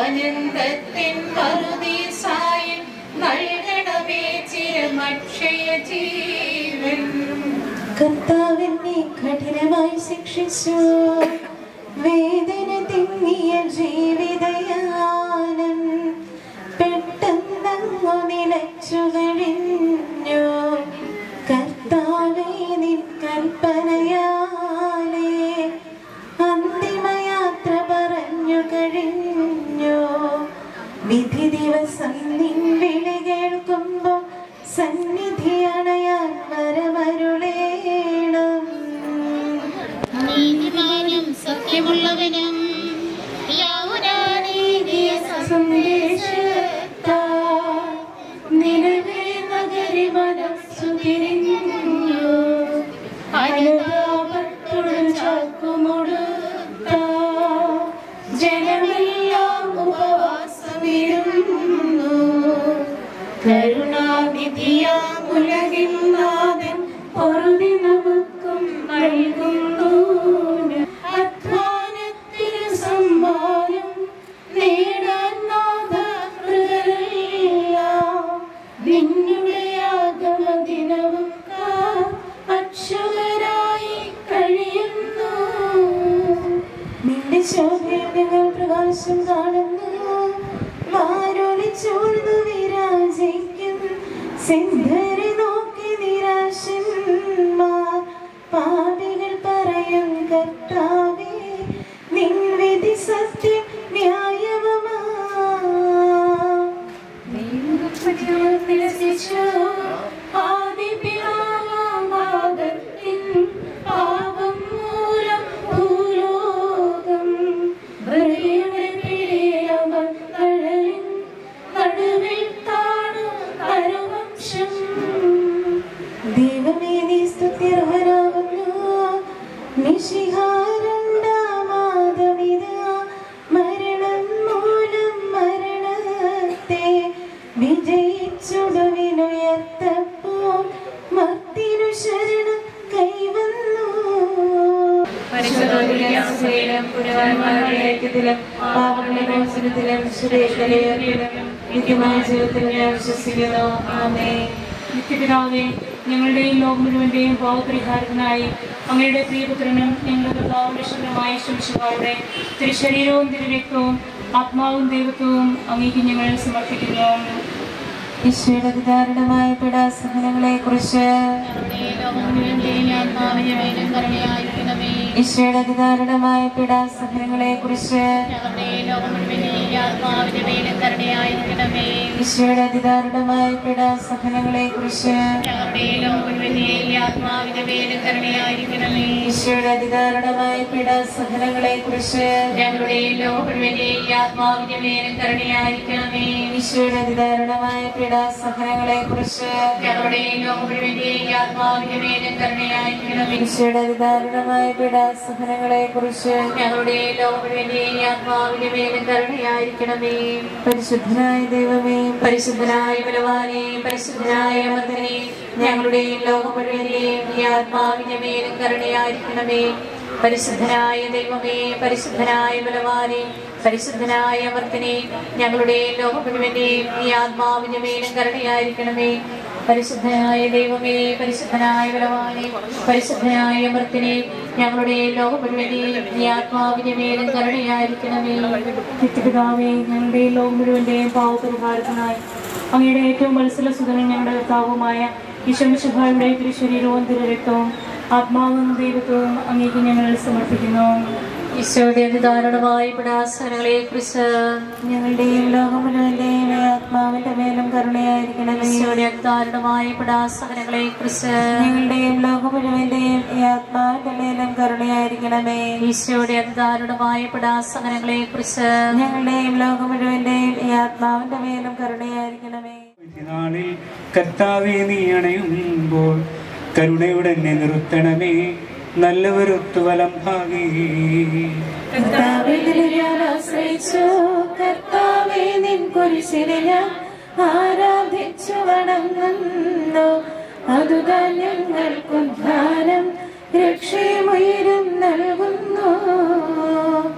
ആനന്ദത്തിൻ മറുതീസായി നൽകണമേ ചിരമക്ഷയ ജീവൻ കർത്താവിനെ കഠിനമായി ശിക്ഷിച്ചു വേദന തിങ്ങിയ ജീവിതയാനം പെട്ടെന്നങ്ങു നിലച്ചു കഴിഞ്ഞു കർത്താവേ നിൻ കൽപ്പനയാലേ അന്തിമയാത്ര പറഞ്ഞു കഴിഞ്ഞു വിധി ദിവസം നിൻ വിളി കേൾക്കുമ്പോൾ സന്നിധി അണയാൻ വരവരുളേണം നീതിമാനും സത്യമുള്ളവനും യൗവനാനീതിയെ സന്ദേശത്താ നിലവേ നഗരി മനസ്സു തിരിഞ്ഞു അനുതാപത്തോട് ചാക്കുമുടുത്ത ജനമെല്ലാം ഉപവാസമിരുന്നു കരുണാനിധിയാം ഉലകിൻ നാഥൻ പൊറുതി നമുക്കും നൽകുന്നു അധ്വാനത്തിന് സമ്മാനം നേടാൻ നാഥ ഹൃദയമെല്ലാം നിന്നുടെ ആഗമദിനവും കാർ അക്ഷമരായി കഴിയുന്നു നിന്റെ ശോഭയിൽ ഞങ്ങൾ പ്രകാശം കാണുന്നു വാരൊളി ചൂഴ്ന്നു വിരാജിക്കും സിന്ധരെ നോക്കി നിരാശന്മാർ പാപികൾ പറയും കർത്താവേ നിൻ വിധി സത്യം ന്യായവുമാ പാപം മൂലം ഭൂലോകം ഹൃദയുടെ പിടിയവൻ തഴലിൻ നടുവിൽ താണു നരവംശം ദൈവമേ നീ സ്തുത്യർഹനാകുന്നു നിശിഹാരണ്ടാമാതവിത മരണം മൂലം മരണത്തെ വിജയിച്ചുടവിനുയർത്തപ്പോൾ മർത്തിനു ശരണം കൈവന്നു പരിശുദ്ധത്തിലും പുരവാന്മാരുടെ ഐക്യത്തിലും പാപങ്ങളുടെ മോചനത്തിലും സുരേഷയിലും നിത്യമായ ജീവിതത്തിൽ ഞാൻ വിശ്വസിക്കുന്നു ആമേ നിത്യപിതാവേ ഞങ്ങളുടെയും ലോകം മുഴുവന്റെയും പാവപരിഹാരത്തിനായി അങ്ങയുടെ പ്രിയപുത്രനും ഞങ്ങളുടെ കർത്താവിന്റെ ശുദ്ധമായ ശുശ്രൂഷകളുടെ തിരുശരീരവും തിരുരക്തവും ആത്മാവും ദൈവത്വവും അങ്ങേക്ക് ഞങ്ങൾ സമർപ്പിക്കുന്നു ഈശോയുടെ വിതാരണമായ പിടാസഹനങ്ങളെ കുറിച്ച് ആത്മാവിന്റെ മേലും കരുണയായിരിക്കണമേ ഈശോയുടെ വിതാരണമായ പിടാസഹനങ്ങളെ കുറിച്ച് ഞങ്ങളുടെ ലോകം മുഴുവനെയും ആത്മാവിന്റെ മേലും കരുണയായിരിക്കണമേ ഈശോയുടെ അതിദാരുണമായ പിടാസഹനങ്ങളെ കുറിച്ച് ഞങ്ങളുടെ ലോകം മുഴുവനെയും ആത്മാവിന്റെ മേലും കരുണയായിരിക്കണമേ ഈശോയുടെ അതിദാരുണമായ പിടാസഹനങ്ങളെ കുറിച്ച് ഞങ്ങളുടെ ലോകം മുഴുവനെയും ആത്മാവിന്റെ മേലും കരുണയായിരിക്കണമേ ഈശോയുടെ അതിദാരുണമായ പിടാസഹനങ്ങളെ കുറിച്ച് ഞങ്ങളുടെ ലോകം മുഴുവന്റെയും ആത്മാവിന്റെ മേലും കരുണയായിരിക്കണമേ ഈശോയുടെ അതിദാരുണമായ പിടാസഹനങ്ങളെ കുറിച്ച് ഞങ്ങളുടെ ലോകം മുഴുവന്റെയും ആത്മാവിന്റെ മേലും കരുണയായിരിക്കണമേ പരിശുദ്ധനായ ദൈവമേ പരിശുദ്ധനായ ബലവാനെ പരിശുദ്ധനായ അമർത്തനെ ഞങ്ങളുടെ ലോകം മുഴുവന്റെയും ഈ ആത്മാവിന്റെ മേലും കരുണയായിരിക്കണമേ പരിശുദ്ധനായ ദൈവമേ പരിശുദ്ധനായ ബലവാനെ പരിശുദ്ധനായ അമർത്തനെ ഞങ്ങളുടെ ലോകം മുഴുവന്റെയും ഈ ആത്മാവിന്റെ മേലും കരുണയായിരിക്കണമേ പരിശുദ്ധനായ ദൈവമേ പരിശുദ്ധനായ ബലവാനെ പരിശുദ്ധനായ അമർത്തിനെ ഞങ്ങളുടെ ലോകം മുഴുവന്റെയും ഈ ആത്മാവിന്റെ മേലും കരുണയായിരിക്കണമേ നിത്യപിതാവേ ഞങ്ങളുടെ ലോകം മുഴുവന്റെയും പാവപരിഹാരത്തിനായി അങ്ങയുടെ ഏറ്റവും മത്സര സുതനും ഞങ്ങളുടെ കർത്താവുമായ ഈശ്വരശുഭായുടെ തിരുശരീരവും തിരുരക്തവും ആത്മാവും ദൈവത്വവും അങ്ങേക്ക് ഞങ്ങൾ സമർപ്പിക്കുന്നു ഈശോയുടെ അതിദാരുണമായ പിടാസനങ്ങളെ കുറിച്ച് ഞങ്ങളുടെയും ലോകം മുഴുവന്റെയും ഈ ആത്മാവിന്റെ മേലും കരുണയായിരിക്കണമേ ഈശോയുടെ അതിദാരുണമായ പിടാസനങ്ങളെ കുറിച്ച് ഞങ്ങളുടെയും ലോകം മുഴുവന്റെയും ഈ ആത്മാവിന്റെ മേലും കരുണയായിരിക്കണമേ ഈശോയുടെ അതിദാരുണമായ പിടാസനങ്ങളെ കുറിച്ച് ഞങ്ങളുടെയും ലോകം മുഴുവന്റെയും ഈ ആത്മാവിന്റെ മേലും കരുണയായിരിക്കണമേ നാളിൽ കർത്താവെ നീ അണയുമ്പോൾ കരുണയുടെ എന്നെ നിർത്തണമേ നല്ലവരൊത്തു വലം ഭാഗേ കർത്താവിൽ ഞാൻ ആശ്രയിച്ചു കർത്താവെ നിൻ കുരിശിനെ ഞാൻ ആരാധിച്ചു വണങ്ങുന്നു അതുതാൻ ഞങ്ങൾക്കുദ്ധാനം രക്ഷയുമുയരും നൽകുന്നു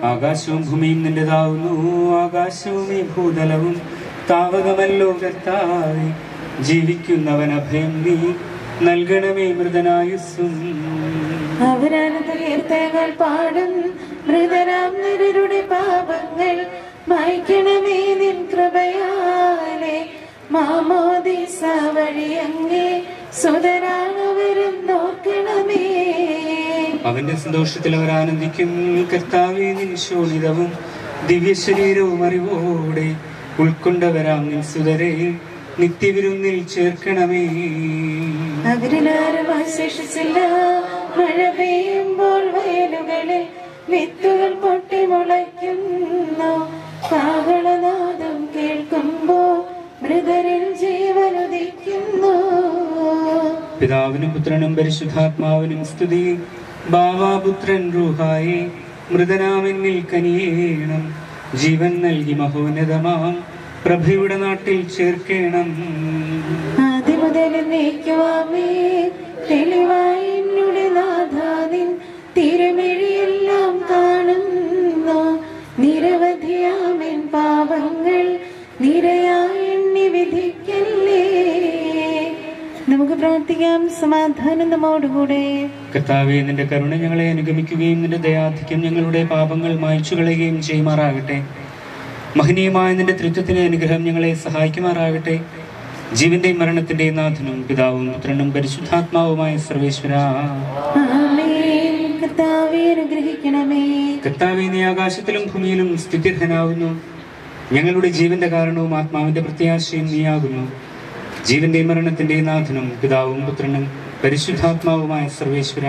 ആകാശവും ഭൂമിയും നിന്റേതാവുന്നു ആകാശവും ഈ ഭൂതലവും താവകമല്ലോ കർത്താവെ ജീവിക്കുന്നവൻ അഭയം നീ നൽകണമേ മൃതനായുസ്സും അവരാനന്ദ കീർത്തകൾ പാടും മൃതരാം നിരരുടെ പാപങ്ങൾ മായ്ക്കണമേ നിൻ കൃപയാലെ മാമോദിസ വഴിയങ്ങേ സുതരാണവരും നോക്കണമേ അവന്റെ സന്തോഷത്തിൽ അവർ ആനന്ദിക്കും കർത്താവെ നിൻ ശോണിതവും ദിവ്യശരീരവും അറിവോടെ ഉൾക്കൊണ്ടവരാം നിൻ സുതരെ നിത്യവിരുന്നിൽ ചേർക്കണമേ അവരിലാരും അവശേഷിച്ചില്ല മഴ പെയ്യുമ്പോൾ വയലുകളിൽ വിത്തുകൾ പൊട്ടി മുളയ്ക്കുന്നു കാഹളനാദം കേൾക്കുമ്പോൾ മൃതരിൽ ജീവനുദിക്കുന്നു പിതാവിനും പുത്രനും പരിശുദ്ധാത്മാവിനും സ്തുതി ബാവാപുത്രൻ റൂഹായി മൃതനാമെന്നിൽ കനിയേണം ജീവൻ നൽകി മഹോന്നതമാം പ്രഭയുടെ നാട്ടിൽ ചേർക്കേണം ആദ്യം മുതൽ നീക്കുവാമേ തെളിവായി എന്നുടെ നാഥാനിൻ തിരുമിഴിയെല്ലാം കാണുന്നു നിരവധിയാമെൻ പാപങ്ങൾ നിരയായി എണ്ണി വിധിക്കല്ലേ നമുക്ക് പ്രാർത്ഥിക്കാം സമാധാനം നമ്മോടുകൂടെ കർത്താവെ നിന്റെ കരുണ ഞങ്ങളെ അനുഗമിക്കുകയും നിന്റെ ദയാധിക്യം ഞങ്ങളുടെ പാപങ്ങൾ മായ്ച്ചു കളയുകയും ചെയ്യുമാറാകട്ടെ മഹനീയമായ നിന്റെ തൃത്വത്തിന് അനുഗ്രഹം ഞങ്ങളെ സഹായിക്കുമാറാകട്ടെ ജീവന്റെയും മരണത്തിന്റെയും നാഥനും പിതാവും പുത്രനും പരിശുദ്ധാത്മാവുമായ സർവേശ്വര ആമേൻ കർത്താവേ അനുഗ്രഹിക്കണമേ കർത്താവെ നീ ആകാശത്തിലും ഭൂമിയിലും സ്ഥിതിധനാവുന്നു ഞങ്ങളുടെ ജീവന്റെ കാരണവും ആത്മാവിന്റെ പ്രത്യാശയും നീയാകുന്നു ജീവന്റെയും മരണത്തിന്റെയും നാഥനും പിതാവും പുത്രനും പരിശുദ്ധാത്മാവുമായ സർവേശ്വര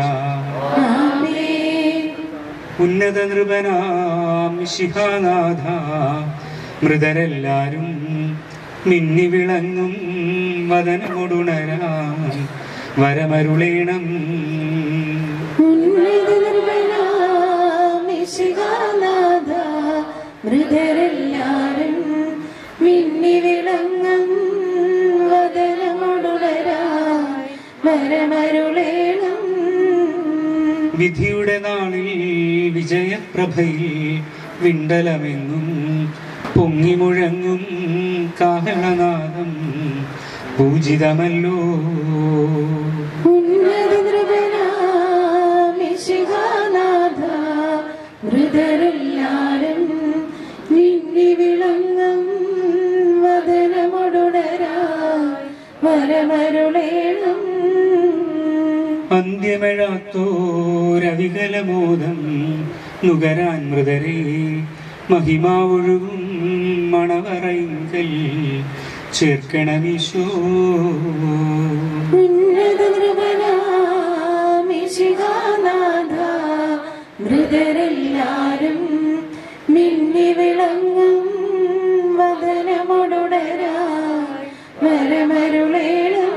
ആമേൻ ഉന്നത നൃപനാം ശിഹാനാഥ മൃതരെല്ലാരും മിന്നി വിളങ്ങും വദനമൊടുണരാൻ വരമരുളേണം ഉന്നതനിർഭനാമിശിഹാനാഥ, മൃതരെല്ലാരും മിന്നി വിളങ്ങും വദനമൊടുണരായി വരമരുളേണം വിധിയുടെ നാളിൽ വിജയപ്രഭയിൽ വിണ്ടലമെങ്ങും പൊങ്ങി മുഴങ്ങും കാഹളനാദം പൂജിതമല്ലോ ഉന്നതനിർഭനാമിശിഹാനാഥ, മൃതരെല്ലാരും മിന്നി വിളങ്ങും വദനമൊടുണരായി വരമരുളേണം അന്ത്യമെഴാത്തോരവികലമോദം നുകരാൻ മൃതരെ മഹിമാവൊഴുകും മണവറയിങ്കൽ ചേർക്കണമീശോ ഉന്നതനിർഭനാമിശിഹാനാഥ, മൃതരെല്ലാരും മിന്നി വിളങ്ങും വദനമൊടുടരായി വരമരുളേണം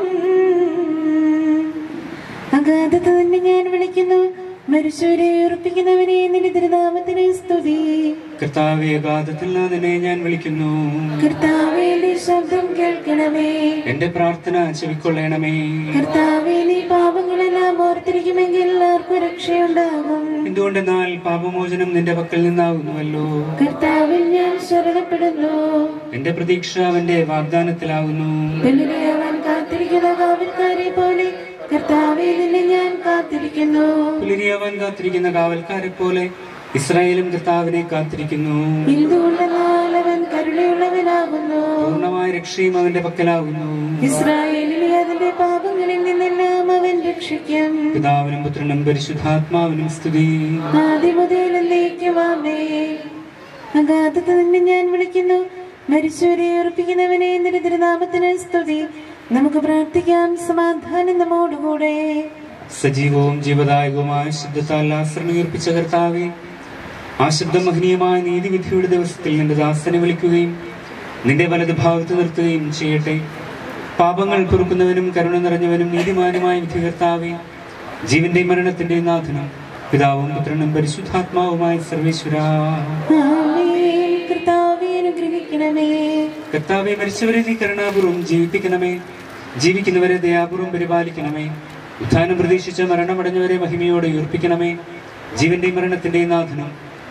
അഗാധത്ത് തന്നെ ഞാൻ വിളിക്കുന്നു മരിച്ചവരെ ഉറപ്പിക്കുന്നവനെ നിന്റെ തിരുനാമത്തിന് സ്തുതി കർത്താവെ അഗാധത്തിൽ നിന്നെ ഞാൻ വിളിക്കുന്നു കർത്താവേ നീ ശബ്ദം കേൾക്കണമേ എന്റെ പ്രാർത്ഥന ചെവിക്കൊള്ളണമേ കർത്താവേ നീ പാപങ്ങളെല്ലാം ഓർത്തിരിക്കുമെങ്കിൽ ആർക്കും രക്ഷയുണ്ടാകും എന്തുകൊണ്ടെന്നാൽ പാപമോചനം നിന്റെ പക്കൽ നിന്നാകുന്നുവല്ലോ കർത്താവിൽ ഞാൻ ശരണപ്പെടുന്നു എന്റെ പ്രതീക്ഷ അവന്റെ വാഗ്ദാനത്തിലാകുന്നു പെണ്ണിനെ അവൻ കാത്തിരിക്കുന്ന കാവൽക്കാരെ പോലെ കർത്താവെ നിന്നെ ഞാൻ കാത്തിരിക്കുന്നു പുലരിയവൻ കാത്തിരിക്കുന്ന കാവൽക്കാരെ പോലെ ഇസ്രായേലും കർത്താവിനെ കാത്തിരിക്കുന്നു എന്തുകൊണ്ടെന്നാൽ അവൻ കരുണയുള്ളവനാകുന്നു പൂർണ്ണമായ രക്ഷയും അവന്റെ പക്കലാകുന്നു ഇസ്രായേലിനെ അതിന്റെ പാപങ്ങളിൽ നിന്നെല്ലാം അവൻ രക്ഷിക്കും പിതാവിനും പുത്രനും പരിശുദ്ധാത്മാവിനും സ്തുതി ആദ്യം മുതൽ എന്നേക്കുമാമേ അഗാധത്ത് നിന്നെ ഞാൻ വിളിക്കുന്നു മരിച്ചവരെ ഉറപ്പിക്കുന്നവനെ നിന്റെ തിരുനാമത്തിന് സ്തുതി നമുക്ക് പ്രാർത്ഥിക്കാം സമാധാനം നമ്മോടുകൂടെ സജീവവും ജീവദായകവുമായ ശബ്ദത്താൽ ആശ്രമീർപ്പിച്ച കർത്താവെ ആ ശബ്ദമഹനീയമായ നീതിവിധിയുടെ ദിവസത്തിൽ നിന്റെ ദാസനെ വിളിക്കുകയും നിന്റെ വലത് ഭാഗത്ത് നിർത്തുകയും ചെയ്യട്ടെ പാപങ്ങൾ പൊറുക്കുന്നവനും കരുണ നിറഞ്ഞവനും നീതിമാനുമായ വിധി കർത്താവെ ജീവന്റെയും മരണത്തിന്റെയും നാഥനും പിതാവും പുത്രനും പരിശുദ്ധാത്മാവുമായ സർവേശ്വര ആമേൻ. കർത്താവേ അനുഗ്രഹിക്കണമേ കർത്താവെ മരിച്ചവരെ നീ കരുണാപൂർവ്വം ജീവിപ്പിക്കണമേ ജീവിക്കുന്നവരെ ദയാപൂർവ്വം പരിപാലിക്കണമേ ഉത്ഥാനം പ്രതീക്ഷിച്ച് മരണമടഞ്ഞവരെ മഹിമയോടെ ഉയർപ്പിക്കണമേ ജീവന്റെയും മരണത്തിന്റെയും നാഥനും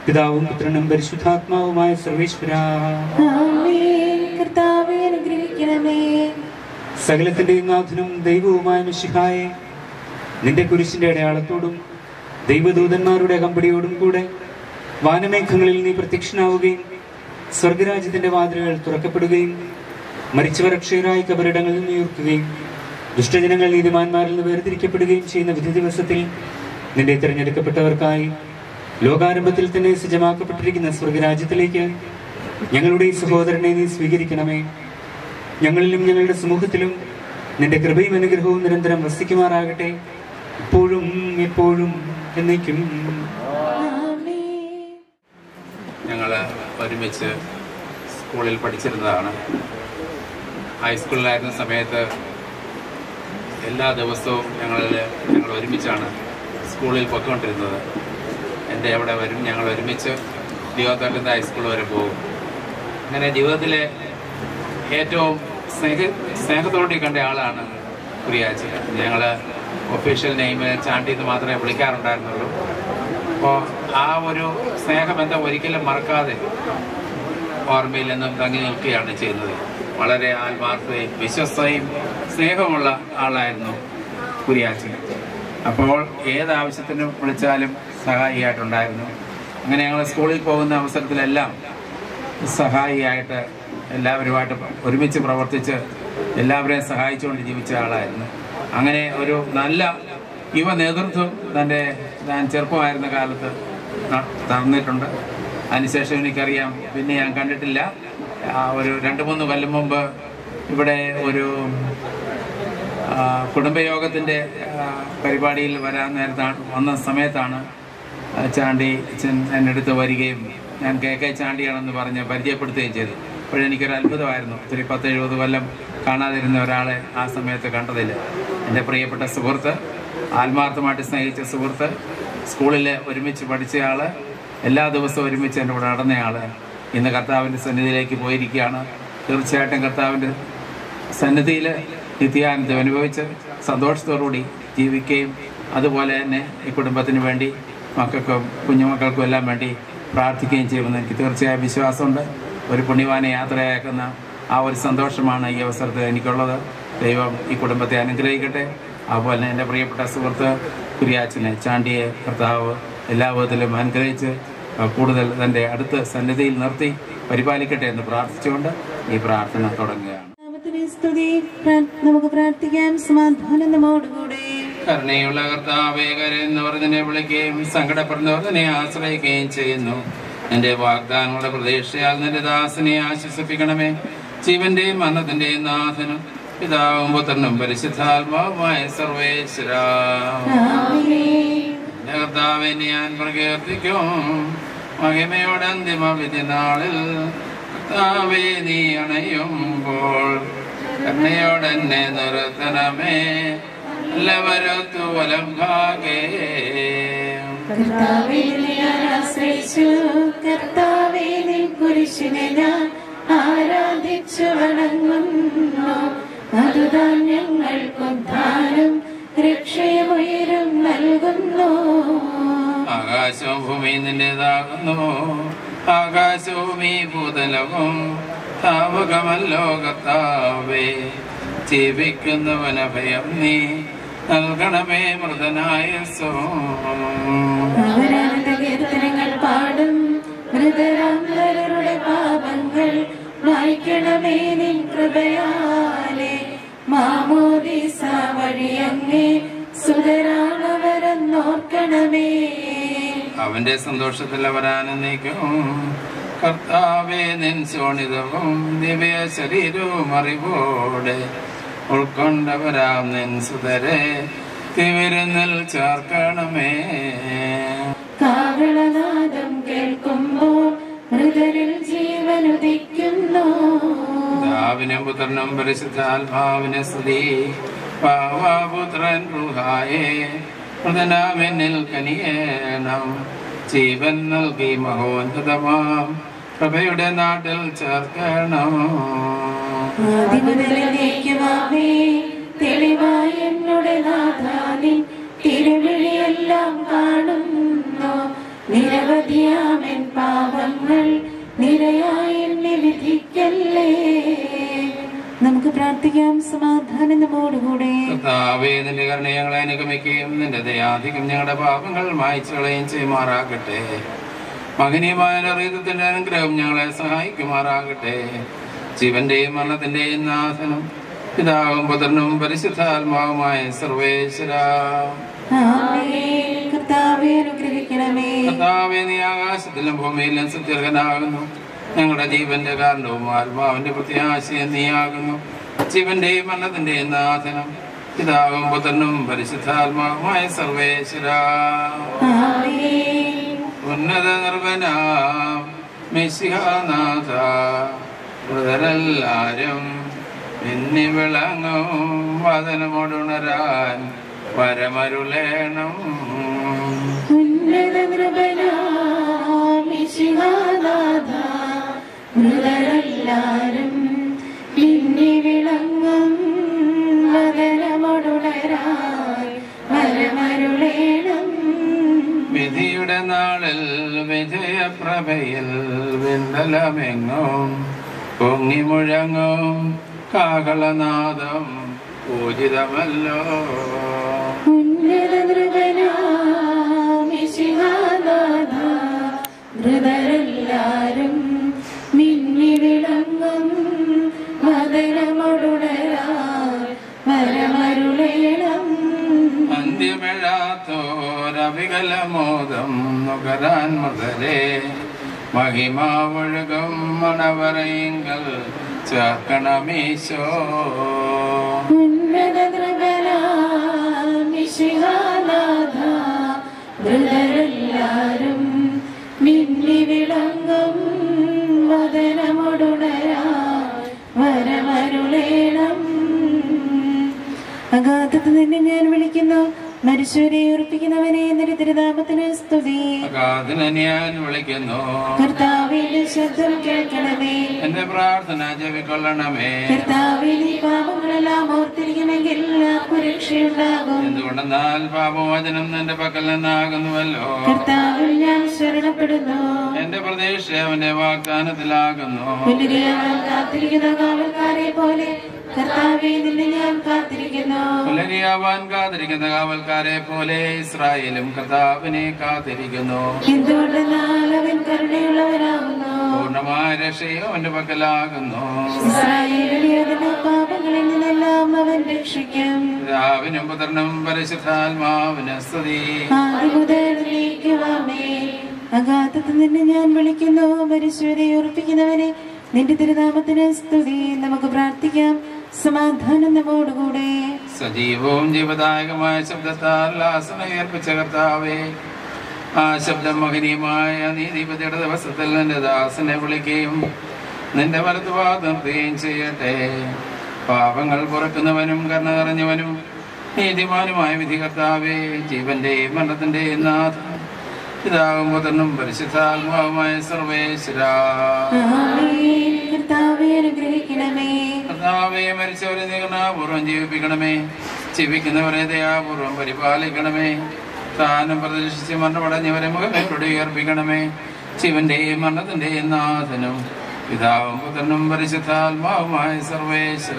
പിതാവും പുത്രനും പരിശുദ്ധാത്മാവുമായ സർവേശ്വര ആമേൻ കർത്താവെ അനുഗ്രഹിക്കണമേ സകലത്തിന്റെയും നാഥനും ദൈവവുമായ മിശിഹായെ നിന്റെ കുരിശിന്റെ അടയാളത്തോടും ദൈവദൂതന്മാരുടെ കമ്പടിയോടും കൂടെ വാനമേഘങ്ങളിൽ നീ പ്രത്യക്ഷനാവുകയും സ്വർഗരാജ്യത്തിന്റെ വാതിലുകൾ തുറക്കപ്പെടുകയും മരിച്ചവർ അക്ഷയരായി കബറിടങ്ങളിൽ നിന്ന് ഉയർക്കുകയും ദുഷ്ടജനങ്ങൾ നീതിമാന്മാരിൽ നിന്ന് വേർതിരിക്കപ്പെടുകയും ചെയ്യുന്ന വിധി ദിവസത്തിൽ നിന്റെ തിരഞ്ഞെടുക്കപ്പെട്ടവർക്കായി ലോകാരംഭത്തിൽ തന്നെ സജ്ജമാക്കപ്പെട്ടിരിക്കുന്ന സ്വർഗരാജ്യത്തിലേക്ക് ഞങ്ങളുടെ ഈ സഹോദരനെ നീ സ്വീകരിക്കണമേ ഞങ്ങളിലും ഞങ്ങളുടെ സമൂഹത്തിലും നിന്റെ കൃപയും അനുഗ്രഹവും നിരന്തരം വസിക്കുമാറാകട്ടെ ഇപ്പോഴും എപ്പോഴും എന്നേക്കും ആമേൻ ഞങ്ങൾ ഒരുമിച്ച് സ്കൂളിൽ പഠിച്ചിരുന്നതാണ് ഹൈസ്കൂളിലായിരുന്ന സമയത്ത് എല്ലാ ദിവസവും ഞങ്ങളിൽ ഞങ്ങൾ ഒരുമിച്ചാണ് സ്കൂളിൽ പൊയ്ക്കൊണ്ടിരുന്നത് എൻ്റെ അവിടെ വരും ഞങ്ങൾ ഒരുമിച്ച് ലിയോത്തട്ടിൻ്റെ ഹൈസ്കൂൾ വരെ പോകും അങ്ങനെ ജീവിതത്തിലെ ഏറ്റവും സ്നേഹ സ്നേഹത്തോടെ കണ്ട ആളാണ് കുരിയാച്ചൻ ഞങ്ങൾ ഒഫീഷ്യൽ നെയിം ചാണ്ടി എന്ന് മാത്രമേ വിളിക്കാറുണ്ടായിരുന്നുള്ളൂ അപ്പോൾ ആ ഒരു സ്നേഹബന്ധം ഒരിക്കലും മറക്കാതെ ഓർമ്മയിൽ നിന്നും തങ്ങി നിൽക്കുകയാണ് ചെയ്യുന്നത് വളരെ ആത്മാർത്ഥതയും വിശ്വസ്തയും സ്നേഹമുള്ള ആളായിരുന്നു കുരിയാച്ചൻ അപ്പോൾ ഏത് ആവശ്യത്തിനും വിളിച്ചാലും സഹായിയായിട്ടുണ്ടായിരുന്നു അങ്ങനെ ഞങ്ങൾ സ്കൂളിൽ പോകുന്ന അവസരത്തിലെല്ലാം സഹായിയായിട്ട് എല്ലാവരുമായിട്ട് ഒരുമിച്ച് പ്രവർത്തിച്ച് എല്ലാവരെയും സഹായിച്ചുകൊണ്ട് ജീവിച്ച ആളായിരുന്നു അങ്ങനെ ഒരു നല്ല യുവ നേതൃത്വം തൻ്റെ ഞാൻ ചെറുപ്പമായിരുന്ന കാലത്ത് ന- തന്നിട്ടുണ്ട് അതിനുശേഷം എനിക്കറിയാം പിന്നെ ഞാൻ കണ്ടിട്ടില്ല ആ ഒരു രണ്ട് മൂന്ന് കൊല്ലം മുമ്പ് ഇവിടെ ഒരു ആ, കുടുംബയോഗത്തിൻ്റെ ആ, പരിപാടിയിൽ വരാൻ നേരത്താണ് വന്ന സമയത്താണ് ആ, ചാണ്ടി അച്ഛൻ എൻ്റെ അടുത്ത് വരികയും ഞാൻ കെ കെ ചാണ്ടിയാണെന്ന് പറഞ്ഞ് പരിചയപ്പെടുത്തുകയും ചെയ്തു അപ്പോഴെനിക്കൊരു അത്ഭുതമായിരുന്നു ഒത്തിരി പത്ത് എഴുപത് കൊല്ലം കാണാതിരുന്ന ഒരാളെ ആ സമയത്ത് കണ്ടതിൽ എൻ്റെ പ്രിയപ്പെട്ട സുഹൃത്ത് ആത്മാർത്ഥമായിട്ട് സ്നേഹിച്ച സുഹൃത്ത് സ്കൂളിൽ ഒരുമിച്ച് പഠിച്ചയാൾ എല്ലാ ദിവസവും ഒരുമിച്ച് എൻ്റെ കൂടെ നടന്നയാൾ ഇന്ന് കർത്താവിൻ്റെ സന്നിധിയിലേക്ക് പോയിരിക്കുകയാണ് തീർച്ചയായിട്ടും കർത്താവിൻ്റെ സന്നിധിയിൽ നിത്യാനന്ദം അനുഭവിച്ച് സന്തോഷത്തോടുകൂടി ജീവിക്കുകയും അതുപോലെ തന്നെ ഈ കുടുംബത്തിന് വേണ്ടി മക്കൾക്കും കുഞ്ഞുമക്കൾക്കും എല്ലാം വേണ്ടി പ്രാർത്ഥിക്കുകയും ചെയ്യുമെന്ന് എനിക്ക് തീർച്ചയായും വിശ്വാസമുണ്ട് ഒരു പുണ്യവാനെ യാത്രയാക്കുന്ന ആ ഒരു സന്തോഷമാണ് ഈ അവസരത്തിൽ എനിക്കുള്ളത് ദൈവം ഈ കുടുംബത്തെ അനുഗ്രഹിക്കട്ടെ അതുപോലെ തന്നെ എൻ്റെ പ്രിയപ്പെട്ട സുഹൃത്ത് കുര്യാച്ചനെ ചാണ്ടിയെ കർത്താവ് എല്ലാ വിധത്തിലും അനുഗ്രഹിച്ച് കൂടുതൽ തൻ്റെ അടുത്ത് സന്നിധിയിൽ നിർത്തി പരിപാലിക്കട്ടെ എന്ന് പ്രാർത്ഥിച്ചുകൊണ്ട് ഈ പ്രാർത്ഥന തുടങ്ങുകയാണ് നാമത്തിന് സ്തുതി പ്രാ- നമുക്ക് പ്രാർത്ഥിക്കാം സമാധാനം നമ്മോടുകൂടെ കരുണയുള്ള കർത്താവേ കരയെന്നവർ നിന്നെ വിളിക്കുകയും സങ്കടപ്പെടുന്നവർ നിന്നെ ആശ്രയിക്കുകയും ചെയ്യുന്നു എന്റെ വാഗ്ദാനങ്ങളുടെ പ്രതീക്ഷയാൽ നിന്റെ ദാസനെ ആശ്വസിപ്പിക്കണമേ ജീവന്റെയും മരണത്തിന്റെയും നാഥനും പിതാവും പുത്രനും പരിശുദ്ധാത്മാവുമായ സർവേശ്വര എന്റെ കർത്താവെ ഞാൻ പ്രകീർത്തിക്കും മഹിമയുടെ അന്തിമ വിധി നാളിൽ കർത്താവെ നീ അണയുമ്പോൾ കരുണയോടെന്നെ നിർത്തണമേ എല്ലാവരത്തു വലം ഭാഗേ കർത്താവേ നിന്നെ ഞാൻ ആശ്രയിച്ചു കർത്താവേ നിൻ കുരിശിനെ ഞാൻ ആരാധിച്ചു വണങ്ങുന്നു അതുതാൻ ഞങ്ങൾക്കുദ്ധാനം രക്ഷയുയരും നൽകുന്നു ആകാശവും ഭൂമി നിന്റേതാകുന്നു ആകാശവും ഈ ഭൂതലവും താവകമല്ലോ കർത്താവേ ജീവിക്കുന്നവന ഭയം നീ നൽകണമേ മൃതനായ സോ അവരാനന്ദ കീർത്തനങ്ങൾ പാടും മൃതരാന്തരുടെ പാപങ്ങൾ വായിക്കണമേ നിൻ കൃപയാലെ മാമോദിസ വഴിയങ്ങേ സുതരാണവരെന്നോർക്കണമേ അവന്റെ സന്തോഷത്തിൽ അവരാനന്ദിക്കും കർത്താവേ നിൻ ശോണിതവും ദിവ്യ ശരീരവും അറിവോടെ ഉൾക്കൊണ്ടവരാം നിൻ സുതരെ തിവിരുന്നിൽ ചേർക്കണമേ കാവളനാദം കേൾക്കുമ്പോൾ മൃതരിൽ ജീവനുദിക്കുന്നു പിതാവിനും പുത്രനും പരിശുദ്ധാത്മാവിനെ സ്തുതി പാവാപുത്രൻ റുഹായേ മൃതനാമെന്നിൽ കനിയേണം ജീവൻ നൽകി മഹോന്നതമാം പ്രഭയുടെ നാട്ടിൽ ചേർക്കണം ആദിമുതലേക്കുമാവേ തെളിവായി എന്നോട് നാഥാനിൻ തിരുവിഴിയെല്ലാം കാണുന്നു നിരവധിയാമെൻ പാപങ്ങൾ നിരയായി എന്നെ വിധിക്കല്ലേ നമുക്ക് പ്രാർത്ഥിക്കാം സമാധാനം നമ്മോടുകൂടെ കർത്താവേ നിന്റെ കരുണ ഞങ്ങളെ അനുഗമിക്കുകയും നിന്റെ ദയാധികം ഞങ്ങളുടെ പാപങ്ങൾ മായ്ച്ചു കളയുകയും ചെയ്യുമാറാകട്ടെ മകനീയമായ റീതത്തിന്റെ അനുഗ്രഹം ഞങ്ങളെ സഹായിക്കുമാറാകട്ടെ ജീവന്റെയും മരണത്തിന്റെയും നാഥനും പിതാവും പുത്രനും പരിശുദ്ധാത്മാവുമായ സർവേശ്വര ആമേൻ. കർത്താവേ അനുഗ്രഹിക്കണമേ കർത്താവേ നീ ആകാശത്തിലും ഭൂമിയിലും സുദീർഘനാകുന്നു ഞങ്ങളുടെ ജീവന്റെ കാരണവും ആത്മാവിന്റെ പ്രത്യാശയും നീയാകുന്നു ജീവന്റെയും മരണത്തിന്റെയും നാഥനം പിതാവും പുത്രനും പരിശുദ്ധാത്മാവുമായ സർവേശ്വര ആമേൻ. ഉന്നത നിർവനാം മിശിഹാനാഥ മൃതരെല്ലാരും എന്നി വിളങ്ങും വതനമോടുണരാൻ വരമരുളേണം ഉന്നത നൃപനാം യേശുനാഥ, മൃതരെല്ലാരും മിന്നി വിളങ്ങും വദനമൊടുണരാൻ വരമരുളേണം വിധിയുടെ നാളിൽ വിജയപ്രഭയിൽ വിണ്ടലമെങ്ങും പൊങ്ങി മുഴങ്ങും കാകളനാദം പൂജിതമല്ലോ ഉന്നത നൃപനാം യേശുനാഥ, മൃതരെല്ലാരും മിന്നി വിളങ്ങും വദനമൊടുണരാൻ വരമരുളേണം അന്ത്യമിഴാത്തോരവികലമോദം നുകരാൻ മുതലേ മഹിമാവൊഴുകും മണവറയിങ്കൽ ചേർക്കണമീശോ ഉന്നത നൃപനാം യേശുനാഥ, മൃതരെല്ലാരും മിന്നി വിളങ്ങും വദനമൊടുണരാൻ വരമരുളേണം അഗാധത്ത് നിന്നെ ഞാൻ വിളിക്കുന്നു മനുഷ്യരെ ഉറപ്പിക്കുന്നവനെ നിന്റെ തിരുനാമത്തിന് സ്തുതി അഗാധനെ ഞാൻ വിളിക്കുന്നു കർത്താവിന്റെ ശബ്ദം കേൾക്കണമേ എന്റെ പ്രാർത്ഥന ജപിക്കൊള്ളണമേ കർത്താവിന്റെ പാപങ്ങളെല്ലാം ഓർത്തിരിക്കണമെങ്കിൽ ആർക്കും രക്ഷയുണ്ടാകും എന്തുകൊണ്ടെന്നാൽ പാപവചനം നിന്റെ പക്കൽ നിന്നാകുന്നുവല്ലോ കർത്താവിൽ ഞാൻ ശരണപ്പെടുന്നു എന്റെ പ്രതീക്ഷ അവന്റെ വാഗ്ദാനത്തിലാകുന്നു പുനരിയാവാൻ കാത്തിരിക്കുന്ന കാവൽക്കാരെ പോലെ കർത്താവെ നിന്നെ ഞാൻ കാത്തിരിക്കുന്നു പുലരിയാവാൻ കാത്തിരിക്കുന്ന കാവൽക്കാരെ പോലെ ഇസ്രായേലും കർത്താവിനെ കാത്തിരിക്കുന്നു എന്തുകൊണ്ടെന്നാൽ അവൻ കരുണയുള്ളവനാകുന്നു പൂർണ്ണമായ രക്ഷയും അവന്റെ പക്കലാകുന്നു ഇസ്രായേലിനെ അതിന്റെ പാപങ്ങളിൽ നിന്നെല്ലാം അവൻ രക്ഷിക്കും പിതാവിനും പുത്രനും പരിശുദ്ധാത്മാവിന് സ്തുതി ആദ്യം മുതൽ നീക്കുവാമേ അഗാധത്ത് നിന്നെ ഞാൻ വിളിക്കുന്നു മരിച്ചവരെ ഉറപ്പിക്കുന്നവനെ നിന്റെ തിരുനാമത്തിന് സ്തുതി നമുക്ക് പ്രാർത്ഥിക്കാം സമാധാനം നമ്മോടുകൂടെ സജീവവും ജീവദായകമായ ശബ്ദത്താൽ ആസന ഏർപ്പിച്ച കർത്താവേ ആ ശബ്ദം മഹനീയമായ നീതിപതിയുടെ ദിവസത്തിൽ നിന്റെ ദാസനെ വിളിക്കുകയും നിന്റെ വലതുഭാഗം നിർത്തുകയും ചെയ്യട്ടെ പാപങ്ങൾ പുറക്കുന്നവനും കരുണ നിറഞ്ഞവനും നീതിമാനുമായ വിധി കർത്താവേ ജീവന്റെയും മരണത്തിന്റെയും നാഥ പിതാവും പുത്രനും പരിശുദ്ധാത്മാവുമായ സർവേശ്വര ആമേൻ. കർത്താവേ അനുഗ്രഹിക്കണമേ കർത്താവെ മരിച്ചവരെ നീകരണപൂർവ്വം ജീവിപ്പിക്കണമേ ജീവിക്കുന്നവരെ ദയാപൂർവ്വം പരിപാലിക്കണമേ താനും പ്രദർശിച്ച് മരണമടഞ്ഞവരെ മുഖമേറ്റോടെ ഉയർപ്പിക്കണമേ ശിവന്റെയും മരണത്തിന്റെയും നാഥനും പിതാവും പുത്രനും പരിശുദ്ധാത്മാവുമായ സർവേശ്വര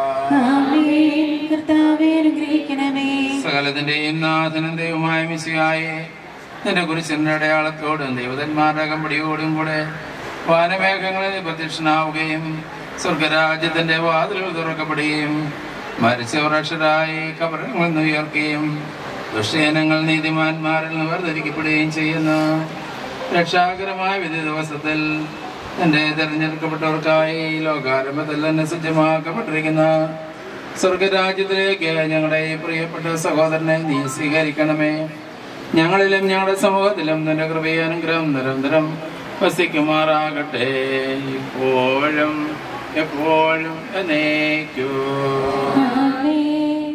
ആമേൻ. കർത്താവേ അനുഗ്രഹിക്കണമേ സകലത്തിന്റെയും നാഥനും ദൈവമായ മിശിയായെ നിന്റെ കുരിശിന്റെ അടയാളത്തോടും ദൈവതന്മാരുടെ അകമ്പടിയോടും കൂടെ വാനമേഘങ്ങളിൽ പ്രത്യക്ഷനാവുകയും സ്വർഗരാജ്യത്തിന്റെ വാതിലുകൾ തുറക്കപ്പെടുകയും മരിച്ചവർ അക്ഷരായി കബറങ്ങളിൽ നിന്ന് ഉയർക്കുകയും ദുഷ്ടജനങ്ങൾ നീതിമാന്മാരിൽ നിന്ന് വേർതിരിക്കപ്പെടുകയും ചെയ്യുന്നു രക്ഷാകരമായ വിധി ദിവസത്തിൽ എന്റെ തെരഞ്ഞെടുക്കപ്പെട്ടവർക്കായി ലോകാരംഭത്തിൽ തന്നെ സജ്ജമാക്കപ്പെട്ടിരിക്കുന്ന സ്വർഗരാജ്യത്തിലേക്ക് ഞങ്ങളുടെ ഈ പ്രിയപ്പെട്ട സഹോദരനെ നീ സ്വീകരിക്കണമേ ഞങ്ങളിലും ഞങ്ങളുടെ സമൂഹത്തിലും നിന്റെ കൃപയും അനുഗ്രഹം നിരന്തരം വസിക്കുമാറാകട്ടെ ഇപ്പോഴും എപ്പോഴും എന്നേക്കൂ ആമേൻ.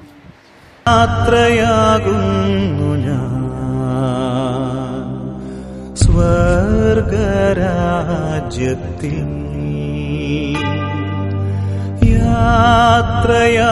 യാത്രയാകുന്നു ഞാൻ സ്വർഗരാജ്യത്തിൽ യാത്രയാ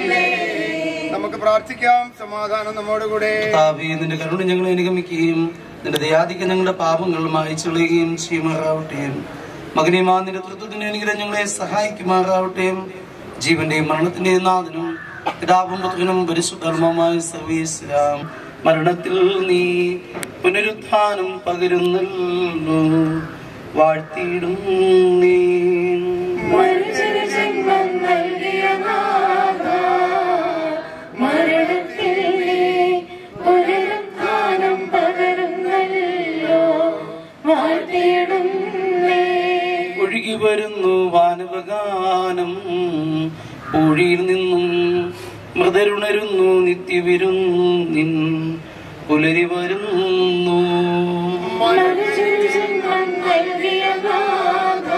നമുക്ക് പ്രാർത്ഥിക്കാം സമാധാനം നമ്മോടുകൂടെ കർത്താവേ നിന്റെ കരുണ ഞങ്ങളെ അനുഗമിക്കുകയും നിന്റെ ദയാധിക്യം ഞങ്ങളുടെ പാപങ്ങൾ മായച്ചുകളയുകയും ചെയ്യുമാറാവട്ടെ മകനെയുമാ നിന്റെ തൃത്വത്തിന്റെ അനുഗ്രഹം ഞങ്ങളെ സഹായിക്കുമാറാവട്ടെ ജീവന്റെയും മരണത്തിന്റെയും നാഥനും പിതാവും പുത്രനും പരിശുദ്ധർമ്മമായ സർവീശ്വരാം മരണത്തിൽ നീ പുനരുത്ഥാനം പകരുന്നല്ലോ വാഴ്ത്തിയിടും നീ മനുഷ്യന് ജന്മം നൽകിയ നാഥ, മരണത്തിൽ നീ പുനരുത്ഥാനം പകരുന്നല്ലോ വാഴ്ത്തിയിടുന്നേ ഒഴുകി വരുന്നു വാനവഗാനം പൂഴിയിൽ നിന്നും മൃതരുണരുന്നു നിത്യവിരുന്നിൻ പുലരി വരുന്നു മനുഷ്യന് ജന്മം നൽകിയ നാഥ,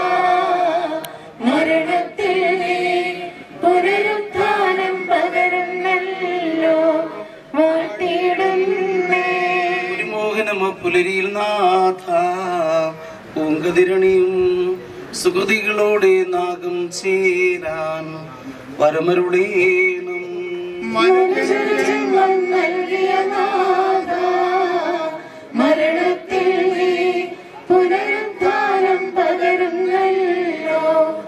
മരണത്തിൽ നീ പുനരുത്ഥാനം പകരുന്നല്ലോ വാഴ്ത്തിയിടുന്നേ ഒരു മോഹനമ പുലരിയിൽ നാഥ പൂങ്കതിരണിയും സുഗതികളോടെ നാഗം ചേരാൻ വരമരുടേണം മനുഷ്യന് ജന്മം നൽകിയ നാഥ, മരണത്തിൽ നീ പുനരുത്ഥാനം പകരുന്നല്ലോ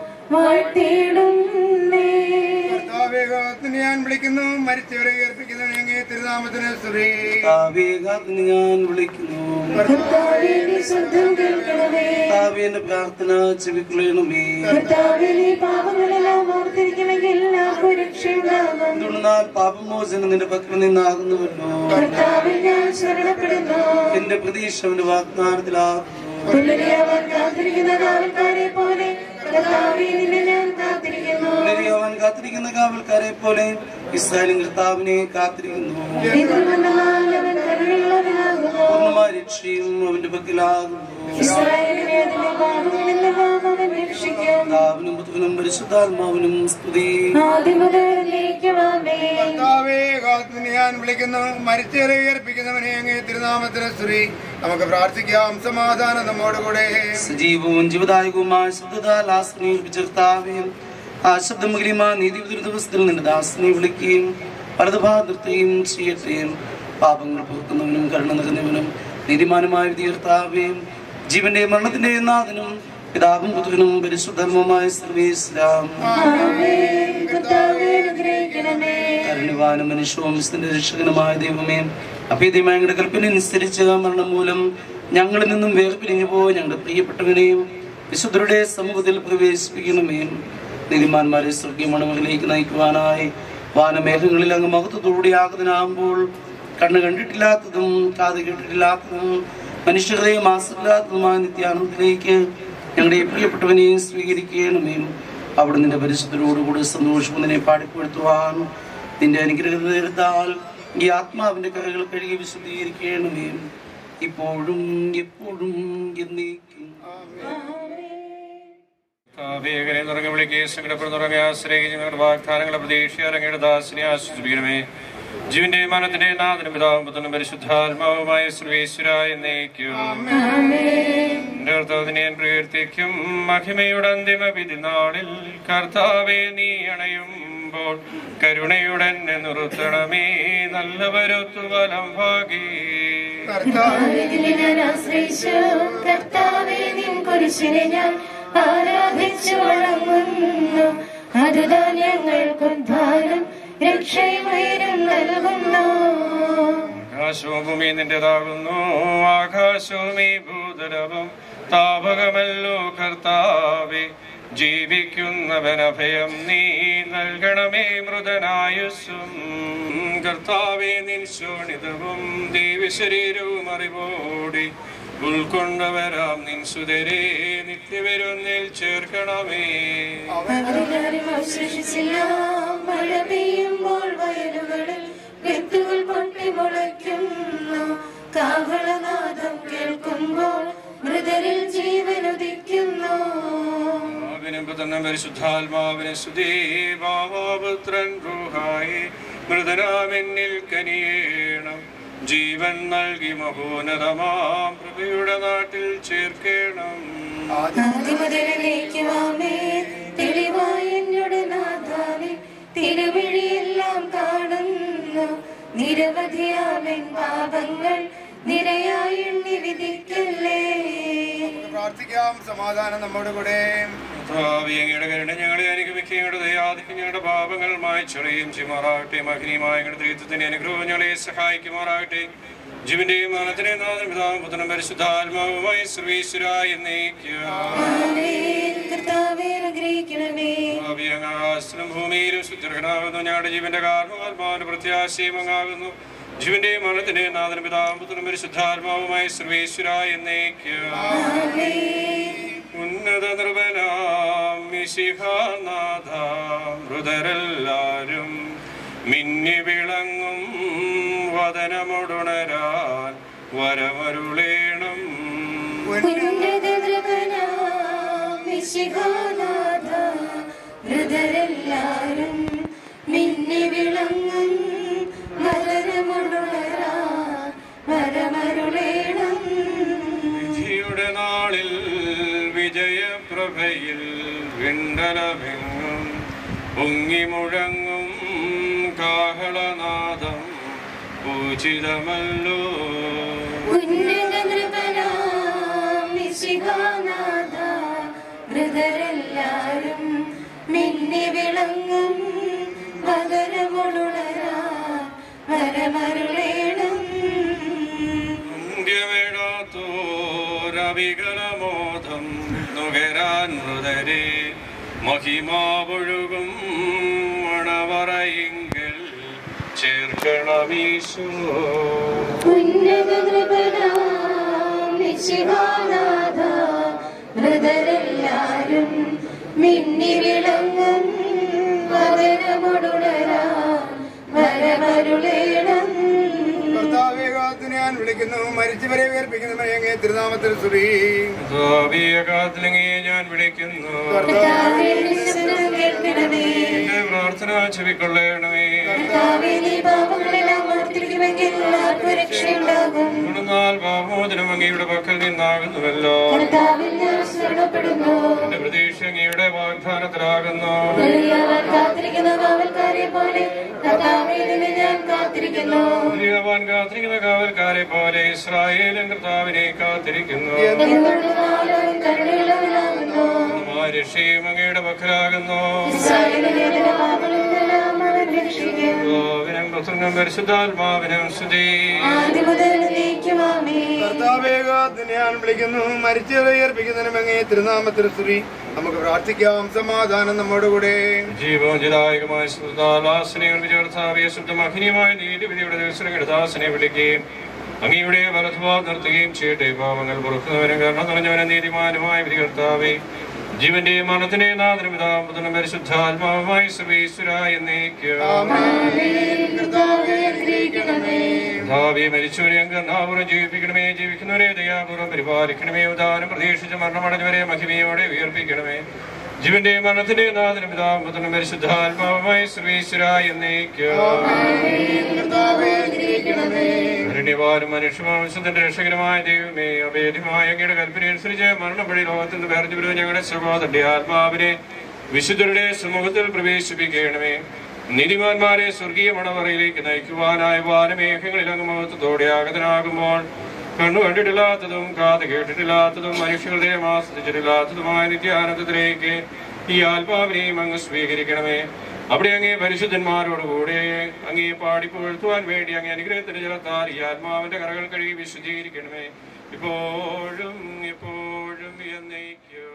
വാഴ്ത്തിയിടുന്നേ കർത്താവേഗത്തിന് ഞാൻ വിളിക്കുന്നു മരിച്ചവരെ ഉയർപ്പിക്കുന്നവനെ അങ്ങേ തിരുനാമത്തിന് സ്തുതി കാവേഗാത്തിന് ഞാൻ വിളിക്കുന്നു കർത്താവേ, നീ ശബ്ദം കേൾക്കണമേ കാവേന്റെ പ്രാർത്ഥന ചെവിക്കൊള്ളണമേ കർത്താവേ, നീ പാപങ്ങളെല്ലാം ഓർത്തിരിക്കണമെങ്കിൽ ആർക്കും രക്ഷയുണ്ടാകും എന്തുകൊണ്ടെന്നാൽ പാപമോചനം നിന്റെ പക്കൽ നിന്നാകുന്നുവല്ലോ കർത്താവിൽ ഞാൻ ശരണപ്പെടുന്നു എന്റെ പ്രതീക്ഷ അവന്റെ വാഗ്ദാനത്തിലാകുന്നു പുലരിയാവാൻ കാത്തിരിക്കുന്ന കാവൽക്കാരെ പോലെ കർത്താവേ നിന്നെ ഞാൻ കാത്തിരിക്കുന്നു പുലരി അവൻ കാത്തിരിക്കുന്ന കാവൽക്കാരെ പോലെ ഇസ്രായേലിൻ കർത്താവിനെ കാത്തിരിക്കുന്നു പിതൃമണ്ഡലം അവൻ കരുണയുള്ളവനാകുന്നു പൂർണ്ണമായ രക്ഷയും അവന്റെ പക്കലാകുന്നു ഇസ്രായേലിനെ അതിന്റെ പാപങ്ങളെല്ലാം അവൻ രക്ഷിക്കും കർത്താവിനും പുത്രനും പരിശുദ്ധാത്മാവിനും സ്തുതി ആദ്യം മുതൽ എന്നേക്കുമാമേ. കർത്താവേഗത്തിന് ഞാൻ വിളിക്കുന്നു മരിച്ചവരെ ഉയർപ്പിക്കുന്നവനെ അങ്ങേ തിരുനാമത്തിന് സ്തുതി നമുക്ക് പ്രാർത്ഥിക്കാം സമാധാനം നമ്മോടുകൂടെ സജീവവും ജീവദായകവുമായ ശബ്ദത്താൽ ആശ്രയം കർത്താവേയും ആ ശബ്ദമകലിമാ നീതി ദിവസത്തിൽ നിന്റെ ദാസനെ വിളിക്കുകയും പരതഭാതൃത്തെയും ചെയ്യട്ടെ പാപങ്ങൾ പൊറുക്കുന്നവനും കരുണ നിറഞ്ഞവനും നീതിമാനുമായ തീർത്താവേയും ജീവന്റെ മരണത്തിന്റെ നാഥനും പിതാവും പുത്രനും പരിശുദ്ധർമ്മമായ സർവേശ്വരാം ആമേൻ. കർത്താവേ, അനുഗ്രഹിക്കണമേ കരുണിവാനും മനുഷ്യവംശത്തിന്റെ രക്ഷകനുമായ ദൈവമേ അഭേദ്യമായ ഞങ്ങളുടെ കൽപ്പന അനുസരിച്ച് മരണം മൂലം ഞങ്ങളിൽ നിന്നും വേർപിരിഞ്ഞു പോയ ഞങ്ങളുടെ പ്രിയപ്പെട്ടവനെയും വിശുദ്ധരുടെ സമൂഹത്തിൽ പ്രവേശിപ്പിക്കണമേ നീതിമാന്മാരെ സ്വർഗീയമണമകളിലേക്ക് നയിക്കുവാനായി വാനമേഘങ്ങളിൽ അങ്ങ് മഹത്വത്തോടെ ആകുതനാകുമ്പോൾ കണ്ണ് കണ്ടിട്ടില്ലാത്തതും കാത് കേട്ടിട്ടില്ലാത്തതും മനുഷ്യഹൃദയം ആസ്വദില്ലാത്തതുമായ നിത്യാനന്ദത്തിലേക്ക് ഞങ്ങളുടെ പ്രിയപ്പെട്ടവനെയും സ്വീകരിക്കണമേ അവിടെ നിന്റെ പരിശുദ്ധരോടുകൂടി സന്തോഷമുന്നതിനെ പാടിപ്പെടുത്തുവാൻ നിന്റെ അനുഗ്രഹത്താൽ ഈ ആത്മാവിന്റെ കരകൾ കഴുകി വിശുദ്ധീകരിക്കണമേ ഇപ്പോഴും എപ്പോഴും എന്നേക്കും വേഗനെ നിറങ്ങി വിളിക്കുകയും സങ്കടപ്പെടുന്ന നിറങ്ങി ആശ്രയിക്കുകയും ഞങ്ങളുടെ വാഗ്ദാനങ്ങളെ പ്രതീക്ഷ അങ്ങയുടെ ദാസിനെ ആശ്വസിപ്പിക്കണമേ ജീവന്റെ മനത്തിന്റെ നാഥനും പിതാവും പുത്രനും പരിശുദ്ധാത്മാവുമായ സർവേശ്വരായ എന്നേക്കും എന്റെ കർത്താവിനെ ഞാൻ പ്രകീർത്തിക്കും മഹിമയുടെ അന്തിമ വിധി നാളിൽ കർത്താവെ നീ അണയുമ്പോൾ കരുണയുടെ എന്നെ നിർത്തണമേ നല്ലവരൊത്തു വലം ഭാഗേ കർത്താവിനെ ഞാൻ ആശ്രയിച്ചു കർത്താവേ നിൻ കുരിശിനെ ഞാൻ ആരാധിച്ചു വണങ്ങുന്നു അതുതാൻ ഞങ്ങൾക്ക് ഉദ്ധാരം രക്ഷയും ഉയരും നൽകുന്നു ആകാശവും ഭൂമി നിന്റേതാകുന്നു ആകാശവും ഈ ഭൂതലവും താപകമല്ലോ കർത്താവെ ജീവിക്കുന്നവനഭയം നീ നൽകണമേ മൃതനായുസ്സും കർത്താവെ നിൻ ശോണിതവും ദൈവശരീരവും അറിവോടി ഉൾക്കൊണ്ടവരാം നിൻ സുതരെ നിത്യവരുന്നിൽ ചേർക്കണമേ അവരാരും അവശേഷിച്ചില്ല മഴ പെയ്യുമ്പോൾ വയലുകളിൽ വിത്തുകൾ പൊട്ടി മുളയ്ക്കുന്നു കാഹളനാദം കേൾക്കുമ്പോൾ മൃതരിൽ ജീവനുദിക്കുന്നു പിതാവിനും പുത്രനും പരിശുദ്ധാത്മാവിനെ സുദീപാപുത്രൻ റൂഹായി മൃതനാമെന്നിൽ കനിയേണം ജീവൻ നൽകി മഹോന്നതമാം പ്രഭയുടെ നാട്ടിൽ ചേർക്കേണം ആദിമുതലേക്കുവാമേ തെളിവായ എന്നോട് നാഥാനെ തിരുവിഴിയെല്ലാം നിരവധിയാവൻ പാപങ്ങൾ നിരയായി എണ്ണി വിധിക്കല്ലേ പ്രാർത്ഥിക്കാം സമാധാനം നമ്മുടെ കൂടെ കർത്താവേ, അങ്ങയുടെ കരുണ ഞങ്ങളെ അനുഗമിക്കുകയും ഞങ്ങളുടെ ദയാധിക്യം ഞങ്ങളുടെ പാപങ്ങൾ മായ്ച്ചറിയും ചെയ്യുമാറാകട്ടെ മഹിനിയുമായ ഞങ്ങളുടെ ദൈവത്തിന്റെ അനുഗ്രഹം ഞങ്ങളെ സഹായിക്കുമാറാകട്ടെ ജീവന്റെയും മരണത്തിന്റെയും നാഥനും പിതാവും പുത്രനും പരിശുദ്ധാത്മാവുമായി സർവീശ്വരായി എന്നേക്കും ആമേൻ. കർത്താവേ അനുഗ്രഹിക്കണമേ ആകാശത്തിലും ഭൂമിയിലും ശുദ്ധനാകുന്നു ഞങ്ങളുടെ ജീവന്റെ കാരണം ആത്മാവിന്റെ പ്രത്യാശയും അങ്ങാകുന്നു ജീവന്റെയും മരണത്തിന്റെയും നാഥനും പിതാവും പുത്രനും പരിശുദ്ധാത്മാവുമായി സർവീശ്വരായി എന്നേക്കും ഉന്നത നിർബലാം മിശിഹാനാഥ മൃതരെല്ലാരും മിന്നി വിളങ്ങും വദനമുടുണരാൻ വരമരുളേണം ഉന്നത ദ്രവനാം മിശിഹാനാഥ, മൃതരെല്ലാരും മിന്നി വിളങ്ങും മലരമുണരാ വരമരുളേണം വിധിയുടെ നാളിൽ വിജയപ്രഭയിൽ വിണ്ടലമെങ്ങും പൊങ്ങി മുഴങ്ങും കാഹളനാദം പൂജിതമല്ലോ ഉന്നത ദ്രവനാം മിശിഹാനാഥ, മൃതരെല്ലാരും മിന്നി വിളങ്ങും മകരമുണരാ വരമരുളേണം അന്ത്യമിടാത്തോരവികലമോദം നുകരാൻ മൃതരെ മഹിമാവൊഴുകും മണവറയിങ്കൽ ചേർക്കണമീശോ ഉന്നത ദ്രവനാം മിശിഹാനാഥ, മൃതരെല്ലാരും മിന്നി വിളങ്ങും വദനമുണരാ വരമരുളേണം കർത്താവേ കാത്തു ഞാൻ വിളിക്കുന്നു മരിച്ചവരെ ഉയർപ്പിക്കുന്നവരെ അങ്ങേ തിരുനാമത്തിൽ സ്തുതി കാത്തിലെങ്കിൽ ഞാൻ വിളിക്കുന്നു കർത്താവേ, നിശബ്ദം കേൾക്കണമേ എന്റെ പ്രാർത്ഥന ചെവിക്കൊള്ളണമേ കർത്താവേ, നീ പാപങ്ങളെല്ലാം ഓർത്തിരിക്കുമെങ്കിൽ ആർക്കും രക്ഷയുണ്ടാകും എന്നാൽ പാപമോചനം അങ്ങയുടെ പക്കൽ നിന്നാകുന്നുവല്ലോ കർത്താവിൽ ഞാൻ ശരണപ്പെടുന്നു എന്റെ പ്രതീക്ഷ അങ്ങയുടെ വാഗ്ദാനത്തിലാകുന്നു എളിയവൻ കാത്തിരിക്കുന്ന കാവൽക്കാരെ പോലെ കർത്താവേ നിന്നെ ഞാൻ കാത്തിരിക്കുന്നു ദൈവവാൻ കാത്തിരിക്കുന്ന കാവൽക്കാരെ പോലെ ഇസ്രായേലും കർത്താവിനെ കാത്തിരിക്കുന്നു എന്തുകൊണ്ട് നാളും കരുണയുള്ളവനാകുന്നു ആ രക്ഷയും അങ്ങയുടെ പക്കലാകുന്നു ഇസ്രായേലിനെ നിന്റെ പാപങ്ങളെല്ലാം അവൻ രക്ഷിക്കും പിതാവിനും പുത്രനും പരിശുദ്ധാത്മാവിനും സ്തുതി ആദ്യം മുതൽ നീക്കുമാമേ കർത്താവേ കാത്തു ഞാൻ വിളിക്കുന്നു മരിച്ചവരെ ഉയർപ്പിക്കുന്നതിനും അങ്ങേ തിരുനാമത്തിൽ സ്തുതി നമുക്ക് പ്രാർത്ഥിക്കാം സമാധാനം നമ്മുടെ കൂടെ ജീവോചിതായകമായ സുൽത്താലാസനകൾ വിചാർത്താവിയ ശുദ്ധമഹിനിയമായ നീതിവിധിയുടെ ദിവസങ്ങളുടെ ദാസനെ വിളിക്കുകയും അങ്ങയുടെ വലതുഭാ നിർത്തുകയും ചെയ്യട്ടെ പാവങ്ങൾ പുറക്കുന്നവരും കാരണം നിറഞ്ഞവനും നീതിമാനുമായ വിധികർത്താവേ ജീവന്റെ മരണത്തിന്റെ നാഥനും പിതാമ്പുതനും പരിശുദ്ധാത്മാവുമായി സർവീശ്വരായ എന്നേക്കും കർത്താവേ അനുഗ്രഹിക്കണമേ ഭാവിയെ മരിച്ചവരെ അംഗനാപുരം ജീവിപ്പിക്കണമേ ജീവിക്കുന്നവരെ ദയാപൂർവ്വം പരിപാലിക്കണമേ ഉദാനം പ്രതീക്ഷിച്ച് മരണമടഞ്ഞവരെ മഹിമയോടെ ഉയർപ്പിക്കണമേ ജീവന്റെ മരണത്തിന്റെ നാഥനും പിതാമ്പുതനും പരിശുദ്ധാത്മാവുമായി സർവീശ്വരായ എന്നേക്കും കർത്താവേ അനുഗ്രഹിക്കണമേ ധരണ്യവാനും മനുഷ്യമാംസത്തിന്റെ രക്ഷകരമായ ദൈവമേ അഭേദ്യമായ അങ്ങയുടെ കൽപ്പനയനുസരിച്ച് മരണപ്പടി ലോകത്തിൽ നിന്ന് വേർതിരിവ് ഞങ്ങളുടെ സഹോദരന്റെ ആത്മാവിനെ വിശുദ്ധരുടെ സമൂഹത്തിൽ പ്രവേശിപ്പിക്കണമേ നീതിമാന്മാരെ സ്വർഗീയ മണവറയിലേക്ക് നയിക്കുവാനായ വാനമേഘങ്ങളിൽ അങ്ങ് മഹത്വത്തോടെ ആഗതനാകുമ്പോൾ കണ്ണു കണ്ടിട്ടില്ലാത്തതും കാത് കേട്ടിട്ടില്ലാത്തതും മനുഷ്യരുടെ ആസ്വദിച്ചിട്ടില്ലാത്തതുമായ നിത്യാനന്ദത്തിലേക്ക് ഈ ആത്മാവിനെയും അങ്ങ് സ്വീകരിക്കണമേ അവിടെ അങ്ങേ പരിശുദ്ധന്മാരോടുകൂടെ അങ്ങേ പാടി പുകഴ്ത്തുവാൻ വേണ്ടി അങ്ങേ അനുഗ്രഹത്തിന്റെ ജലത്താൽ ഈ ആത്മാവിന്റെ കറകൾ കഴുകി വിശുദ്ധീകരിക്കണമേ ഇപ്പോഴും എപ്പോഴും എന്നേക്കും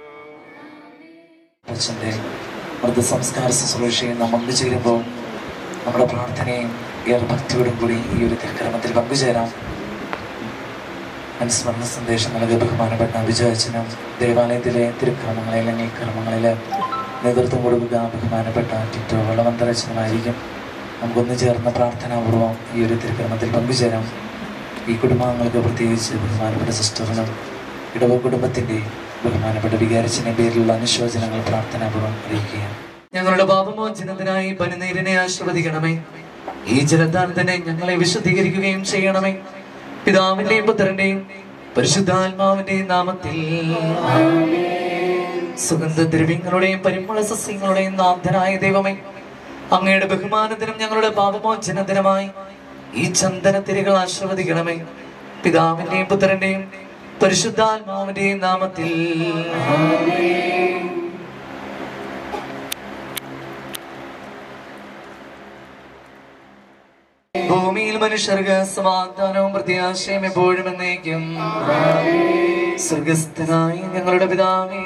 അച്ഛൻ്റെ മൃതസംസ്കാര ശുശ്രൂഷയും നാം പങ്കുചേരുമ്പോൾ നമ്മുടെ പ്രാർത്ഥനയും ഏറെ ഭക്തിയോടും കൂടി ഈ ഒരു തിരുക്രമത്തിൽ പങ്കുചേരാം അനുസ്മരണ സന്ദേശം നൽകിയ ബഹുമാനപ്പെട്ട വിജയച്ചനും ദേവാലയത്തിലെ തിരുക്രമങ്ങളിൽ അല്ലെങ്കിൽ കർമ്മങ്ങളിൽ നേതൃത്വം കൊടുക്കുക ബഹുമാനപ്പെട്ട ടിറ്റോ വളവന്തരച്ചനുമായിരിക്കും നമുക്കൊന്നു ചേർന്ന പ്രാർത്ഥനാപൂർവ്വം ഈ ഒരു തിരുക്രമത്തിൽ പങ്കുചേരാം ഈ കുടുംബാംഗങ്ങൾക്ക് പ്രത്യേകിച്ച് ബഹുമാനപ്പെട്ട സിസ്റ്ററിനും ഇടവ കുടുംബത്തിൻ്റെ ബഹുമാനപ്പെട്ട വികാരിച്ചിന്റെ പേരിലുള്ള അനുശോചനങ്ങൾ പ്രാർത്ഥനാപൂർവ്വം അറിയിക്കുകയാണ് ഞങ്ങളുടെ പാപമോചനത്തിനായി പനിനീരിനെ ആശീർവദിക്കണമേ ഈ ജലദാനത്തിനെ ഞങ്ങളെ വിശുദ്ധീകരിക്കുകയും ചെയ്യണമേ പിതാവിന്റെയും പുത്രന്റെയും പരിശുദ്ധാത്മാവിന്റെയും നാമത്തിൽ സുഗന്ധദ്രവ്യങ്ങളുടെയും പരിമള സസ്യങ്ങളുടെയും നാഥനായ ദൈവമേ അങ്ങയുടെ ബഹുമാനത്തിനും ഞങ്ങളുടെ പാപമോചനത്തിനുമായി ഈ ചന്ദനത്തിരികൾ ആശീർവദിക്കണമേ പിതാവിന്റെയും പുത്രന്റെയും പരിശുദ്ധാത്മാവിന്റെയും നാമത്തിൽ ഭൂമിയിൽ മനുഷ്യർക്ക് സമാധാനവും പ്രത്യാശയും എപ്പോഴും എന്നേക്കും സ്വർഗസ്ഥനായ ഞങ്ങളുടെ പിതാവേ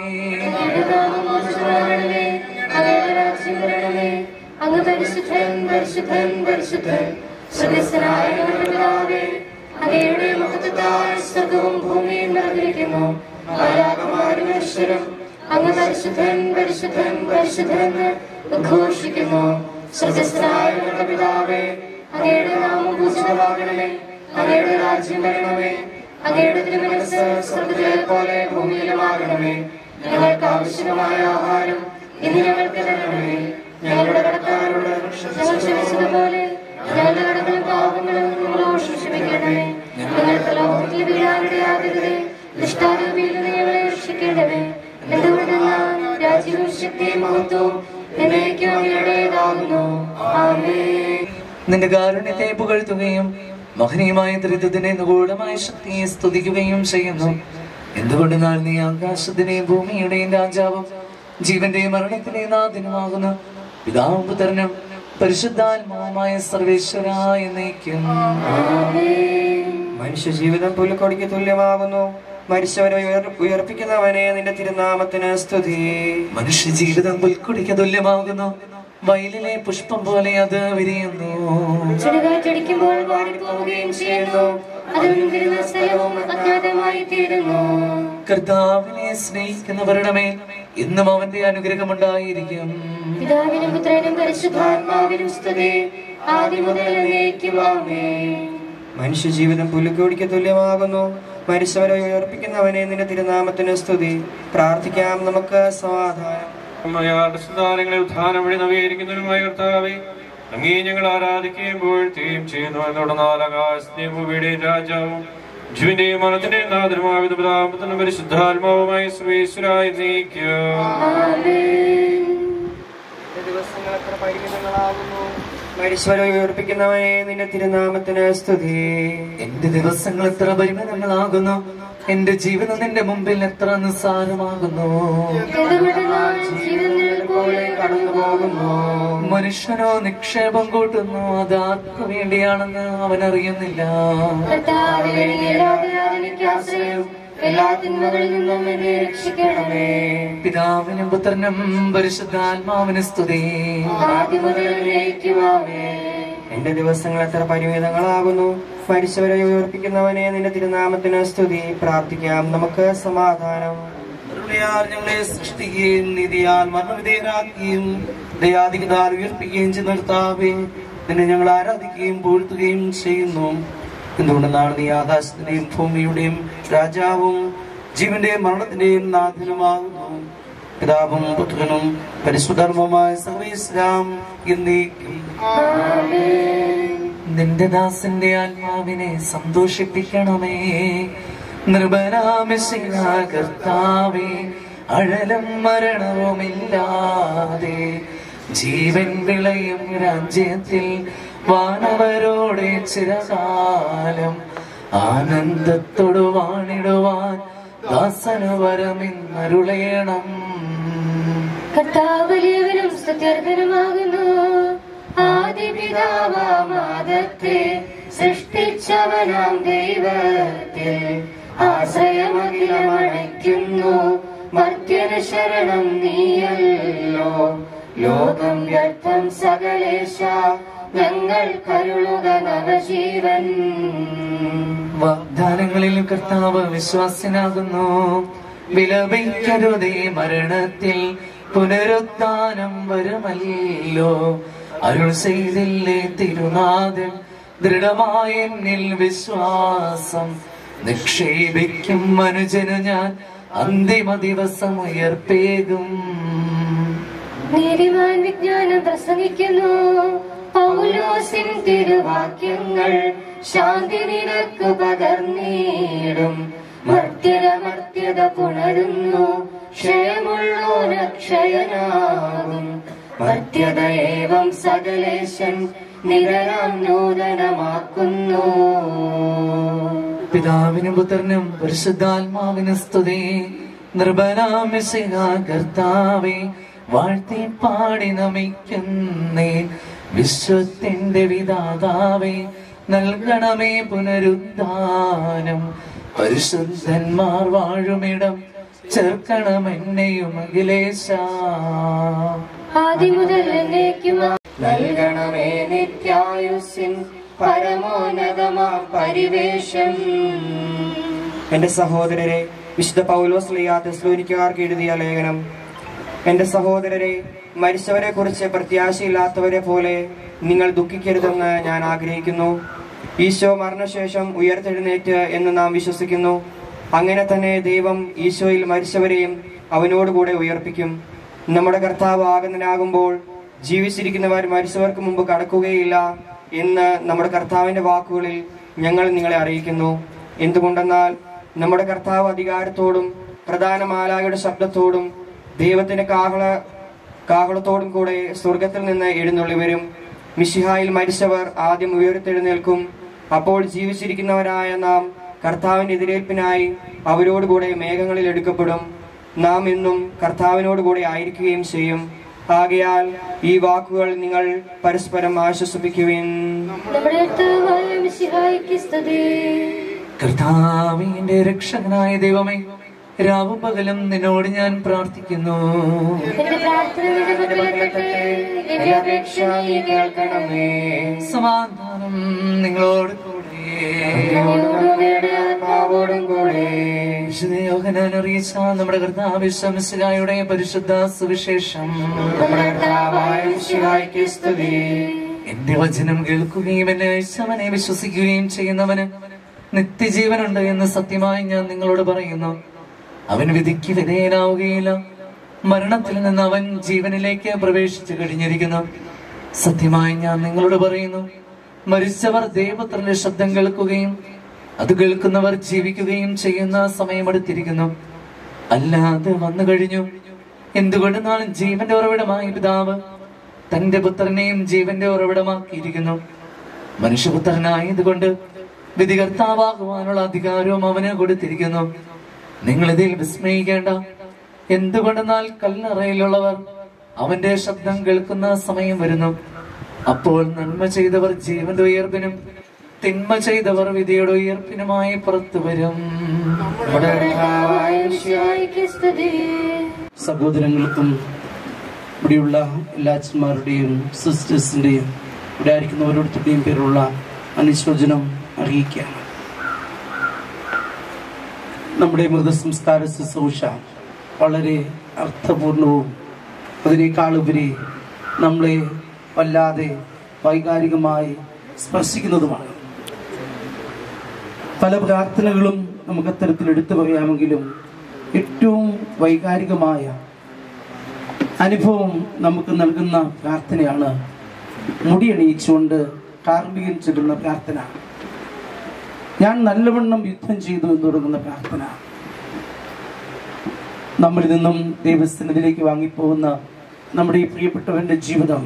അങ്ങ് പരിശുദ്ധൻ പരിശുദ്ധൻ പരിശുദ്ധൻ സ്വർഗസ്ഥനായ ഞങ്ങളുടെ പിതാവേ അങ്ങയുടെ മഹത്വത്താൽ സ്വർഗവും ഭൂമിയും നിറഞ്ഞിരിക്കുന്നു മാലാഖമാരും മനുഷ്യരും അങ്ങ് പരിശുദ്ധൻ പരിശുദ്ധൻ പരിശുദ്ധൻ എന്ന് ഉദ്ഘോഷിക്കുന്നു സ്വർഗസ്ഥനായ ഞങ്ങളുടെ പിതാവേ അങ്ങയുടെ നാമം പൂജിതമാകണമേ അങ്ങയുടെ രാജ്യം വരണമേ അങ്ങയുടെ തിരുമനസ് സ്വർഗത്തിലെ പോലെ ഭൂമിയിലുമാകണമേ ഞങ്ങൾക്ക് ആവശ്യമായ ആഹാരം ഇന്ന് ഞങ്ങൾക്ക് തരണമേ ഞങ്ങളുടെ കടക്കാരോട് ഞങ്ങൾ ക്ഷമിച്ചതുപോലെ ഞങ്ങളുടെ കടകളും പാപങ്ങളും നിങ്ങളോട് ക്ഷമിക്കണമേ ഞങ്ങൾക്ക് ലോകത്തിൽ വീഴാനിടയാകരുതേ ദുഷ്ടാരൂപിയിൽ നിന്ന് ഞങ്ങളെ രക്ഷിക്കണമേ എന്തുകൊണ്ടെന്നാൽ രാജ്യവും ശക്തിയും മഹത്വവും എന്നേക്കും അങ്ങയുടേതാകുന്നു ആമേൻ നിന്റെ കാരുണ്യത്തെ പുകഴ്ത്തുകയും മഹനീയമായ ത്രിത്വത്തിനെ നിഗൂഢമായ ശക്തിയെ സ്തുതിക്കുകയും ചെയ്യുന്നു എന്തുകൊണ്ട് നാൾ നീ ആകാശത്തിന്റെയും ഭൂമിയുടെയും രാജാവും ജീവന്റെയും മരണത്തിന്റെയും നാഥനുമാകുന്നു പിതാവും പുത്രനും പരിശുദ്ധാത്മാവുമായ സർവേശ്വരായ എന്നേക്കും മനുഷ്യജീവിതം പുലിക്കൊടിക്ക് തുല്യമാകുന്നു മരിച്ചവരെ ഉയർ- ഉയർപ്പിക്കുന്നവനെ നിന്റെ തിരുനാമത്തിന് സ്തുതി മനുഷ്യജീവിതം പുൽക്കൊടിക്ക് തുല്യമാകുന്നു വയലിലെ പുഷ്പം പോലെ അത് വിരിയുന്നു ചുടുകാറ്റടിക്കുമ്പോൾ വാടിപ്പോവുകയും ചെയ്യുന്നു അതും വരുന്ന സ്ഥലവും അജ്ഞാതമായി തീരുന്നു കർത്താവിനെ സ്നേഹിക്കുന്നവരുടെ മേൽ ഇന്നും അവന്റെ അനുഗ്രഹമുണ്ടായിരിക്കും പിതാവിനും പുത്രനും പരിശുദ്ധാത്മാവിനും സ്തുതി ആദ്യം മുതൽ എന്നേക്കും ആമേൻ മനുഷ്യജീവിതം പുലിക്കൊടിക്ക് തുല്യമാകുന്നു മരിച്ചവരെ ഉയർപ്പിക്കുന്നവനെ നിന്റെ തിരുനാമത്തിന് സ്തുതി പ്രാർത്ഥിക്കാം നമുക്ക് സമാധാനം അമ്മയാരുടെ സുധാരങ്ങളെ ഉദ്ധാനം വഴി നവീകരിക്കുന്നതിനുമായ കർത്താവെ അങ്ങേ ഞങ്ങൾ ആരാധിക്കുകയും പുകഴ്ത്തുകയും ചെയ്യുന്നു തുടർന്നാൽ ആകാശത്തെയും ഭൂമിയുടെയും രാജാവും ജീവന്റെയും മനത്തിന്റെയും നാഥനുമായ പിതാപത്തിനും പരിശുദ്ധാത്മാവുമായി സർവേശ്വരായി നീക്കുക ദിവസങ്ങൾ എത്ര പരിമിതങ്ങളാകുന്നു മരിച്ചവരെ ഉയർപ്പിക്കുന്നവനെ നിന്റെ തിരുനാമത്തിന് സ്തുതി എന്റെ ദിവസങ്ങൾ എത്ര പരിമിതങ്ങളാകുന്നു എന്റെ ജീവിതം നിന്റെ മുമ്പിൽ എത്ര നിസ്സാരമാകുന്നു എന്തുകൊണ്ടെന്നാൽ ജീവിതം നിഴൽ പോലെ കടന്നു പോകുന്നു മനുഷ്യനോ നിക്ഷേപം കൂട്ടുന്നു അത് ആർക്കു വേണ്ടിയാണെന്ന് അവൻ അറിയുന്നില്ല കർത്താവേ, നീയല്ലാതെ ആരെനിക്ക് ആശ്രയം എല്ലാ തിന്മകളിൽ നിന്നും എന്നെ രക്ഷിക്കണമേ പിതാവിനും പുത്രനും പരിശുദ്ധാത്മാവിന് സ്തുതി ആദ്യം മുതൽ എന്നേക്കും ആമേൻ എന്റെ ദിവസങ്ങൾ എത്ര പരിമിതങ്ങളാകുന്നു മരിച്ചവരെ ഉയർപ്പിക്കുന്നവനെ നിന്റെ തിരുനാമത്തിന് സ്തുതി പ്രാർത്ഥിക്കാം നമുക്ക് സമാധാനം കരുണയാൽ ഞങ്ങളെ സൃഷ്ടിക്കുകയും നീതിയാൽ മരണവിധേയരാക്കുകയും ദയാധികതാൽ ഉയർപ്പിക്കുകയും ചെയ്യുന്ന നിർത്താവേ നിന്നെ ഞങ്ങൾ ആരാധിക്കുകയും പൂഴ്ത്തുകയും ചെയ്യുന്നു എന്തുകൊണ്ടെന്നാണ് നീ ആകാശത്തിന്റെയും ഭൂമിയുടെയും രാജാവും ജീവന്റെയും മരണത്തിന്റെയും നാഥനുമാകുന്നു പിതാവും പുത്രനും പരിശുദ്ധർമ്മമായ സർവീസ്ലാം എന്നേക്കും നിന്റെ ദാസന്റെ ആത്മാവിനെ സന്തോഷിപ്പിക്കണമേ നിർഭനാമിശില കർത്താവേ അഴലും മരണവുമില്ലാതെ ജീവൻ വിളയും രാജ്യത്തിൽ വാനവരോടെ ചിരകാലം ആനന്ദത്തോടു വാണിടുവാൻ ദാസന വരമിന്നരുളയണം കർത്താവ് വലിയവനും സ്തുത്യർഹനുമാകുന്നു ആദിപിതാവാമാദത്തെ സൃഷ്ടിച്ചവനാം ദൈവത്തിൽ ആശ്രയമഖിലമണയ്ക്കുന്നു മർത്യന് ശരണം നീയല്ലോ ലോകം വ്യർത്ഥം സകലേശ ഞങ്ങൾ കരുളുക നവജീവൻ വാഗ്ദാനങ്ങളിൽ കർത്താവ് വിശ്വാസനാകുന്നു വിലപിക്കരുതേ മരണത്തിൽ പുനരുത്ഥാനം വരുമല്ലോ അരുൾ ചെയ്തില്ലേ തിരുനാഥൻ ദൃഢമായ എന്നിൽ വിശ്വാസം നിക്ഷേപിക്കും മനുജനു ഞാൻ അന്തിമ ദിവസം ഉയർപ്പേകും നീതിമാൻ വിജ്ഞാനം പ്രസംഗിക്കുന്നു പൗലോസിൻ തിരുവാക്യങ്ങൾ ശാന്തി നിനക്ക് പകർന്നീടും മർത്യര മർത്യത പുണരുന്നു ക്ഷയമുള്ളോരക്ഷയനാകും മർത്യത ഏവം സകലേശൻ നിരരം നൂതനമാക്കുന്നു പിതാവിനും പുത്രനും പരിശുദ്ധാത്മാവിനും സ്തുതി നിർബലാമിസിക കർത്താവെ വാഴ്ത്തി പാടി നമിക്കുന്നേ വിശ്വത്തിന്റെ വിധാതാവേ നൽകണമേ പുനരുദ്ധാനം പരിശുദ്ധന്മാർ വാഴുമിടം ചേർക്കണം എന്നെയും അഖിലേശ ആദ്യം മുതൽ എന്നേക്കും നൽകണമേ നിത്യായുസിൻ പരമോന്നതമാ പരിവേഷം എന്റെ സഹോദരരെ വിശുദ്ധ പൗലോസ് ലിയാ തെസ്ലോനിക്കാർക്ക് എഴുതിയ ലേഖനം എന്റെ സഹോദരരെ മരിച്ചവരെ കുറിച്ച് പ്രത്യാശയില്ലാത്തവരെ പോലെ നിങ്ങൾ ദുഃഖിക്കരുതെന്ന് ഞാൻ ആഗ്രഹിക്കുന്നു ഈശോ മരണശേഷം ഉയർത്തെഴുന്നേറ്റ് എന്ന് നാം വിശ്വസിക്കുന്നു അങ്ങനെ തന്നെ ദൈവം ഈശോയിൽ മരിച്ചവരെയും അവനോടുകൂടെ ഉയർപ്പിക്കും നമ്മുടെ കർത്താവ് ആഗതനാകുമ്പോൾ ജീവിച്ചിരിക്കുന്നവർ മരിച്ചവർക്ക് മുമ്പ് കടക്കുകയില്ല എന്ന് നമ്മുടെ കർത്താവിന്റെ വാക്കുകളിൽ ഞങ്ങൾ നിങ്ങളെ അറിയിക്കുന്നു എന്തുകൊണ്ടെന്നാൽ നമ്മുടെ കർത്താവ് അധികാരത്തോടും പ്രധാന മാലായുടെ ശബ്ദത്തോടും ദൈവത്തിന്റെ കാഹള കാഹളത്തോടും കൂടെ സ്വർഗത്തിൽ നിന്ന് എഴുന്നള്ളി വരും മിഷിഹായിൽ മരിച്ചവർ ആദ്യം ഉയർത്തെഴുന്നേൽക്കും അപ്പോൾ ജീവിച്ചിരിക്കുന്നവരായ നാം കർത്താവിന്റെ എതിരേൽപ്പിനായി അവരോടുകൂടെ മേഘങ്ങളിൽ എടുക്കപ്പെടും നാം എന്നും കർത്താവിനോടുകൂടെ ആയിരിക്കുകയും ചെയ്യും ആകയാൽ ഈ വാക്കുകൾ നിങ്ങൾ പരസ്പരം ആശ്വസിപ്പിക്കുവിൻ നമ്മുടെ കർത്താവായ മിശിഹായ്ക്ക് സ്തുതി കർത്താവിന്റെ രക്ഷകനായ ദൈവമേ രാവും പകലും നിന്നോട് ഞാൻ പ്രാർത്ഥിക്കുന്നു എന്റെ പ്രാർത്ഥന നിന്റെ പക്കലെത്തട്ടെ എന്റെ അപേക്ഷ നീ കേൾക്കണമേ സമാധാനം നിങ്ങളോട് കൂടെ അങ്ങയുടെ ആത്മാവോടും കൂടെ വിശുദ്ധ യോഹനാൻ അറിയിച്ച നമ്മുടെ കർത്താവ് ശംസിലായുടെ പരിശുദ്ധ സുവിശേഷം നമ്മുടെ കർത്താവായ മിശിഹായ്ക്ക് സ്തുതി എന്റെ വചനം കേൾക്കുകയും എന്നെ അയച്ചവനെ വിശ്വസിക്കുകയും ചെയ്യുന്നവന് നിത്യജീവനുണ്ട് എന്ന് സത്യമായി ഞാൻ നിങ്ങളോട് പറയുന്നു അവൻ വിധിക്ക് വിധേയനാവുകയില്ല മരണത്തിൽ നിന്ന് അവൻ ജീവനിലേക്ക് പ്രവേശിച്ചു കഴിഞ്ഞിരിക്കുന്നു സത്യമായി ഞാൻ നിങ്ങളോട് പറയുന്നു മരിച്ചവർ ദൈവപുത്രന്റെ ശബ്ദം കേൾക്കുകയും അത് കേൾക്കുന്നവർ ജീവിക്കുകയും ചെയ്യുന്ന സമയമെടുത്തിരിക്കുന്നു അല്ലാതെ വന്നു കഴിഞ്ഞു എന്തുകൊണ്ട് നാളും ജീവന്റെ ഉറവിടമായ പിതാവ് തന്റെ പുത്രനെയും ജീവന്റെ ഉറവിടമാക്കിയിരിക്കുന്നു മനുഷ്യപുത്രനായതുകൊണ്ട് വിധികർത്താവാകുവാനുള്ള അധികാരവും അവന് കൊടുത്തിരിക്കുന്നു നിങ്ങൾ ഇതിൽ വിസ്മയിക്കേണ്ട എന്തുകൊണ്ടെന്നാൽ കല്ലറയിലുള്ളവർ അവന്റെ ശബ്ദം കേൾക്കുന്ന സമയം വരുന്നു അപ്പോൾ നന്മ ചെയ്തവർ ജീവന്റെ ഉയർപ്പിനും തിന്മ ചെയ്തവർ വിധിയുടെ ഉയർപ്പിനുമായി പുറത്തു വരും നമ്മുടെ കർത്താവായ മിശിഹായ്ക്ക് സ്തുതി സഹോദരങ്ങൾക്കും ഇവിടെയുള്ള എല്ലാ അച്ഛന്മാരുടെയും സിസ്റ്റേഴ്സിൻ്റെയും ഇവിടെ ആയിരിക്കുന്ന ഓരോരുത്തരുടെയും പേരുള്ള അനുശോചനം അറിയിക്കുകയാണ് നമ്മുടെ മൃതസംസ്കാര ശുശ്രൂഷ വളരെ അർത്ഥപൂർണവും അതിനേക്കാളുപരി നമ്മളെ വല്ലാതെ വൈകാരികമായി സ്പർശിക്കുന്നതുമാണ് പല പ്രാർത്ഥനകളും നമുക്ക് അത്തരത്തിൽ എടുത്തു പറയാമെങ്കിലും ഏറ്റവും വൈകാരികമായ അനുഭവം നമുക്ക് നൽകുന്ന പ്രാർത്ഥനയാണ് മുടിയണിയിച്ചുകൊണ്ട് കാർമികൻ ചൊല്ലുന്ന പ്രാർത്ഥന ഞാൻ നല്ലവണ്ണം യുദ്ധം ചെയ്തു എന്ന് തുടങ്ങുന്ന പ്രാർത്ഥന നമ്മളിൽ നിന്നും ദൈവസ്ഥനത്തിലേക്ക് വാങ്ങിപ്പോകുന്ന നമ്മുടെ ഈ പ്രിയപ്പെട്ടവന്റെ ജീവിതം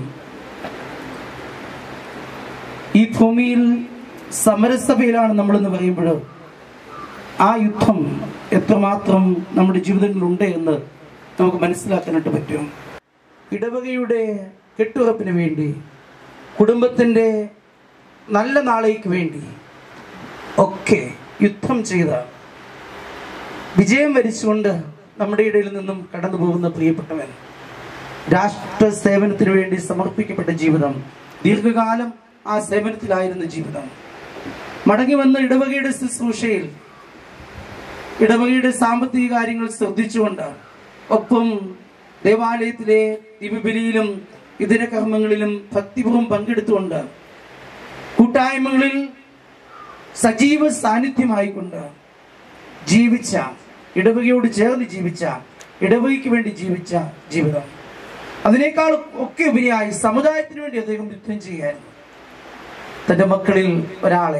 ഈ ഭൂമിയിൽ സമരസഭയിലാണ് നമ്മളെന്ന് പറയുമ്പോൾ ആ യുദ്ധം എത്രമാത്രം നമ്മുടെ ജീവിതങ്ങളിലുണ്ട് എന്ന് നമുക്ക് മനസ്സിലാക്കാനായിട്ട് പറ്റും ഇടവകയുടെ കെട്ടുറപ്പിന് വേണ്ടി കുടുംബത്തിൻ്റെ നല്ല നാളേക്ക് വേണ്ടി ഒക്കെ യുദ്ധം ചെയ്ത വിജയം വരിച്ചുകൊണ്ട് നമ്മുടെ ഇടയിൽ നിന്നും കടന്നു പോകുന്ന പ്രിയപ്പെട്ടവൻ രാഷ്ട്ര സേവനത്തിന് വേണ്ടി സമർപ്പിക്കപ്പെട്ട ജീവിതം ദീർഘകാലം ആ സേവനത്തിലായിരുന്ന ജീവിതം മടങ്ങി വന്ന ഇടവകയുടെ ശുശ്രൂഷയിൽ ഇടവകയുടെ സാമ്പത്തിക കാര്യങ്ങൾ ശ്രദ്ധിച്ചുകൊണ്ട് ഒപ്പം ദേവാലയത്തിലെ ദിവ്യബലിയിലും ഇതര കർമ്മങ്ങളിലും ഭക്തിപൂർവ്വം പങ്കെടുത്തുകൊണ്ട് കൂട്ടായ്മകളിൽ സജീവ സാന്നിധ്യമായിക്കൊണ്ട് ജീവിച്ച ഇടവകയോട് ചേർന്ന് ജീവിച്ച ഇടവകയ്ക്ക് വേണ്ടി ജീവിച്ച ജീവിതം അതിനേക്കാൾ ഒക്കെ ഉപരിയായി സമുദായത്തിന് വേണ്ടി അദ്ദേഹം യുദ്ധം ചെയ്യായിരുന്നു തന്റെ മക്കളിൽ ഒരാളെ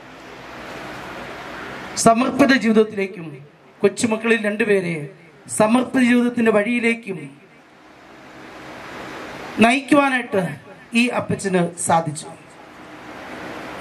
സമർപ്പിത ജീവിതത്തിലേക്കും കൊച്ചുമക്കളിൽ രണ്ടുപേരെ സമർപ്പിത ജീവിതത്തിന്റെ വഴിയിലേക്കും നയിക്കുവാനായിട്ട് ഈ അപ്പച്ചന് സാധിച്ചു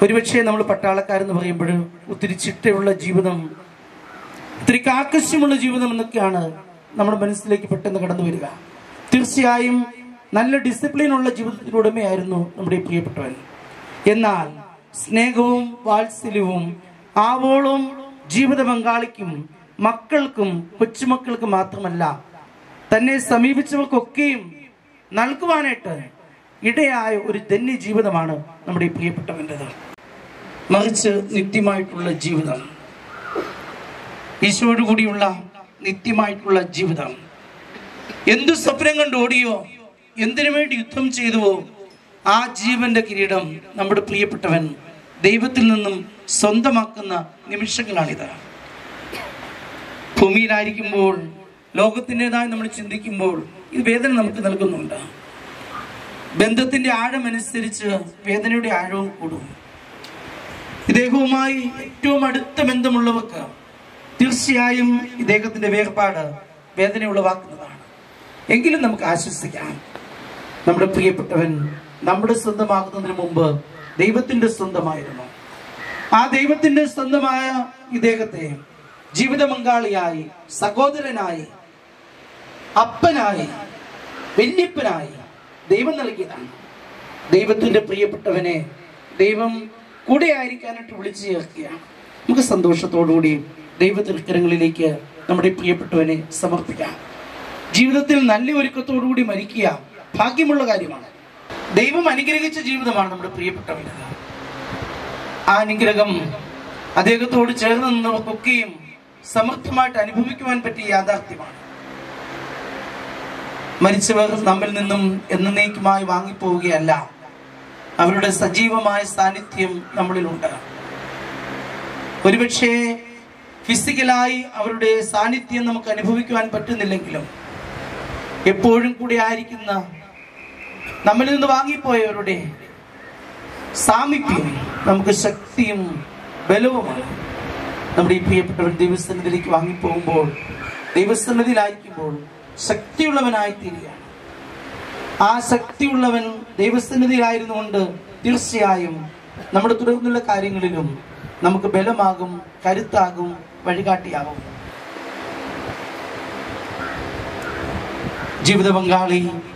ഒരുപക്ഷെ നമ്മൾ പട്ടാളക്കാരെന്ന് പറയുമ്പോൾ ഒത്തിരി ചിട്ടയുള്ള ജീവിതം ഒത്തിരി കാക്കശ്യമുള്ള ജീവിതം എന്നൊക്കെയാണ് നമ്മുടെ മനസ്സിലേക്ക് പെട്ടെന്ന് കടന്നു വരിക തീർച്ചയായും നല്ല ഡിസിപ്ലിനുള്ള ജീവിതത്തിനുടമയായിരുന്നു നമ്മുടെ ഈ പ്രിയപ്പെട്ടവൻ എന്നാൽ സ്നേഹവും വാത്സല്യവും ആവോളം ജീവിത പങ്കാളിക്കും മക്കൾക്കും കൊച്ചുമക്കൾക്കും മാത്രമല്ല തന്നെ സമീപിച്ചവർക്കൊക്കെയും നൽകുവാനായിട്ട് ഇടയായ ഒരു ധന്യ ജീവിതമാണ് നമ്മുടെ ഈ പ്രിയപ്പെട്ടവൻ്റെത് മറിച്ച് നിത്യമായിട്ടുള്ള ജീവിതം ഈശോയോട് കൂടിയുള്ള നിത്യമായിട്ടുള്ള ജീവിതം എന്തു സ്വപ്നം കണ്ട് ഓടിയോ എന്തിനു വേണ്ടി യുദ്ധം ചെയ്തുവോ ആ ജീവന്റെ കിരീടം നമ്മുടെ പ്രിയപ്പെട്ടവൻ ദൈവത്തിൽ നിന്നും സ്വന്തമാക്കുന്ന നിമിഷങ്ങളാണിത് ഭൂമിയിലായിരിക്കുമ്പോൾ ലോകത്തിൻ്റെതായി നമ്മൾ ചിന്തിക്കുമ്പോൾ ഇത് വേദന നമുക്ക് നൽകുന്നുണ്ട് ബന്ധത്തിന്റെ ആഴമനുസരിച്ച് വേദനയുടെ ആഴവും കൂടും ഇദ്ദേഹവുമായി ഏറ്റവും അടുത്ത ബന്ധമുള്ളവർക്ക് തീർച്ചയായും ഇദ്ദേഹത്തിന്റെ വേർപാട് വേദന ഉളവാക്കുന്നതാണ് എങ്കിലും നമുക്ക് ആശ്വസിക്കാം നമ്മുടെ പ്രിയപ്പെട്ടവൻ നമ്മുടെ സ്വന്തമാകുന്നതിന് മുമ്പ് ദൈവത്തിന്റെ സ്വന്തമായിരുന്നു ആ ദൈവത്തിന്റെ സ്വന്തമായ ഇദ്ദേഹത്തെ ജീവിത പങ്കാളിയായി സഹോദരനായി അപ്പനായി വല്യപ്പനായി ദൈവം നൽകിയതാണ് ദൈവത്തിന്റെ പ്രിയപ്പെട്ടവനെ ദൈവം കൂടെ ആയിരിക്കാനായിട്ട് വിളിച്ചു ചേർക്കുകയാണ് നമുക്ക് സന്തോഷത്തോടുകൂടി ദൈവ തിരുക്കരങ്ങളിലേക്ക് നമ്മുടെ പ്രിയപ്പെട്ടവനെ സമർപ്പിക്കാം ജീവിതത്തിൽ നല്ല ഒരുക്കത്തോടുകൂടി മരിക്കുക ഭാഗ്യമുള്ള കാര്യമാണ് ദൈവം അനുഗ്രഹിച്ച ജീവിതമാണ് നമ്മുടെ പ്രിയപ്പെട്ടവൻ്റെത് ആ അനുഗ്രഹം അദ്ദേഹത്തോട് ചേർന്ന് നിന്നവർക്കൊക്കെയും സമർത്ഥമായിട്ട് അനുഭവിക്കുവാൻ പറ്റിയ യാഥാർത്ഥ്യമാണ് മരിച്ചവർ നമ്മിൽ നിന്നും എന്നേക്കുമായി വാങ്ങിപ്പോവുകയല്ല അവരുടെ സജീവമായ സാന്നിധ്യം നമ്മളിലുണ്ട് ഒരുപക്ഷെ ഫിസിക്കലായി അവരുടെ സാന്നിധ്യം നമുക്ക് അനുഭവിക്കുവാൻ പറ്റുന്നില്ലെങ്കിലും എപ്പോഴും കൂടി ആയിരിക്കുന്ന നമ്മളിൽ നിന്ന് വാങ്ങിപ്പോയവരുടെ സാമീപ്യം നമുക്ക് ശക്തിയും ബലവുമാണ് നമ്മുടെ ഈ പ്രിയപ്പെട്ടവൻ ദൈവസന്നിധിയിലേക്ക് വാങ്ങിപ്പോകുമ്പോൾ ദൈവസന്നിധിയിലായിരിക്കുമ്പോൾ ശക്തിയുള്ളവനായി തീരുകയാണ് ആ ശക്തിയുള്ളവൻ ദൈവസന്നിധിയിലായിരുന്നുകൊണ്ട് തീർച്ചയായും നമ്മുടെ തുടർന്നുള്ള കാര്യങ്ങളിലും നമുക്ക് ബലമാകും കരുത്താകും വഴികാട്ടിയാകും ജീവിത പങ്കാളി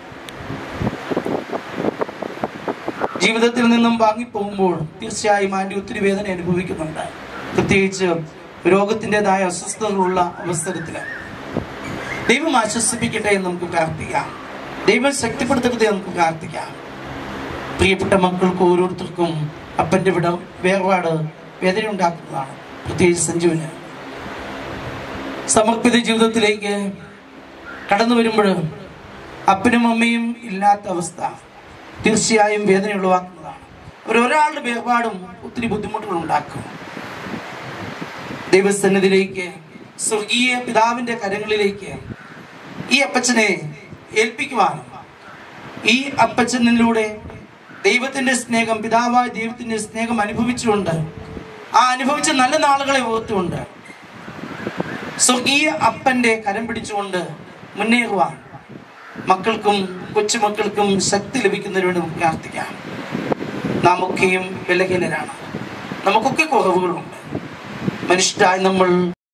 ജീവിതത്തിൽ നിന്നും വാങ്ങിപ്പോകുമ്പോൾ തീർച്ചയായും ആൻറ്റി ഒത്തിരി വേദന അനുഭവിക്കുന്നുണ്ട് പ്രത്യേകിച്ച് രോഗത്തിൻ്റെതായ അസ്വസ്ഥതകളുള്ള അവസരത്തിൽ ദൈവം ആശ്വസിപ്പിക്കട്ടെ എന്ന് നമുക്ക് പ്രാർത്ഥിക്കാം ദൈവം ശക്തിപ്പെടുത്തട്ടെ എന്ന് നമുക്ക് പ്രാർത്ഥിക്കാം പ്രിയപ്പെട്ട മക്കൾക്ക് ഓരോരുത്തർക്കും അപ്പൻ്റെ വിട വേർപാട് വേദന ഉണ്ടാക്കുന്നതാണ് പ്രത്യേകിച്ച് സഞ്ജുവിന് സമർപ്പിത ജീവിതത്തിലേക്ക് കടന്നു വരുമ്പോൾ അപ്പനും അമ്മയും ഇല്ലാത്ത അവസ്ഥ തീർച്ചയായും വേദന ഉളവാക്കുന്നതാണ് അവർ ഒരാളുടെ വേർപാടും ഒത്തിരി ബുദ്ധിമുട്ടുകൾ ഉണ്ടാക്കും ദൈവസന്നിധിയിലേക്ക് സ്വർഗീയ പിതാവിന്റെ കരങ്ങളിലേക്ക് ഈ അപ്പച്ചനെ ഏൽപ്പിക്കുവാനും ഈ അപ്പച്ചനിലൂടെ ദൈവത്തിന്റെ സ്നേഹം പിതാവായ ദൈവത്തിന്റെ സ്നേഹം അനുഭവിച്ചുകൊണ്ട് ആ അനുഭവിച്ച നല്ല നാളുകളെ ഓർത്തുകൊണ്ട് സ്വർഗീയ അപ്പന്റെ കരം പിടിച്ചുകൊണ്ട് മുന്നേറുവാൻ മക്കൾക്കും കൊച്ചുമക്കൾക്കും ശക്തി ലഭിക്കുന്നതിന് വേണ്ടി നമുക്ക് പ്രാർത്ഥിക്കാം നാം ഒക്കെയും ബലഹീനരാണ് നമുക്കൊക്കെ കുറവുകളുണ്ട് മനുഷ്യരായി നമ്മൾ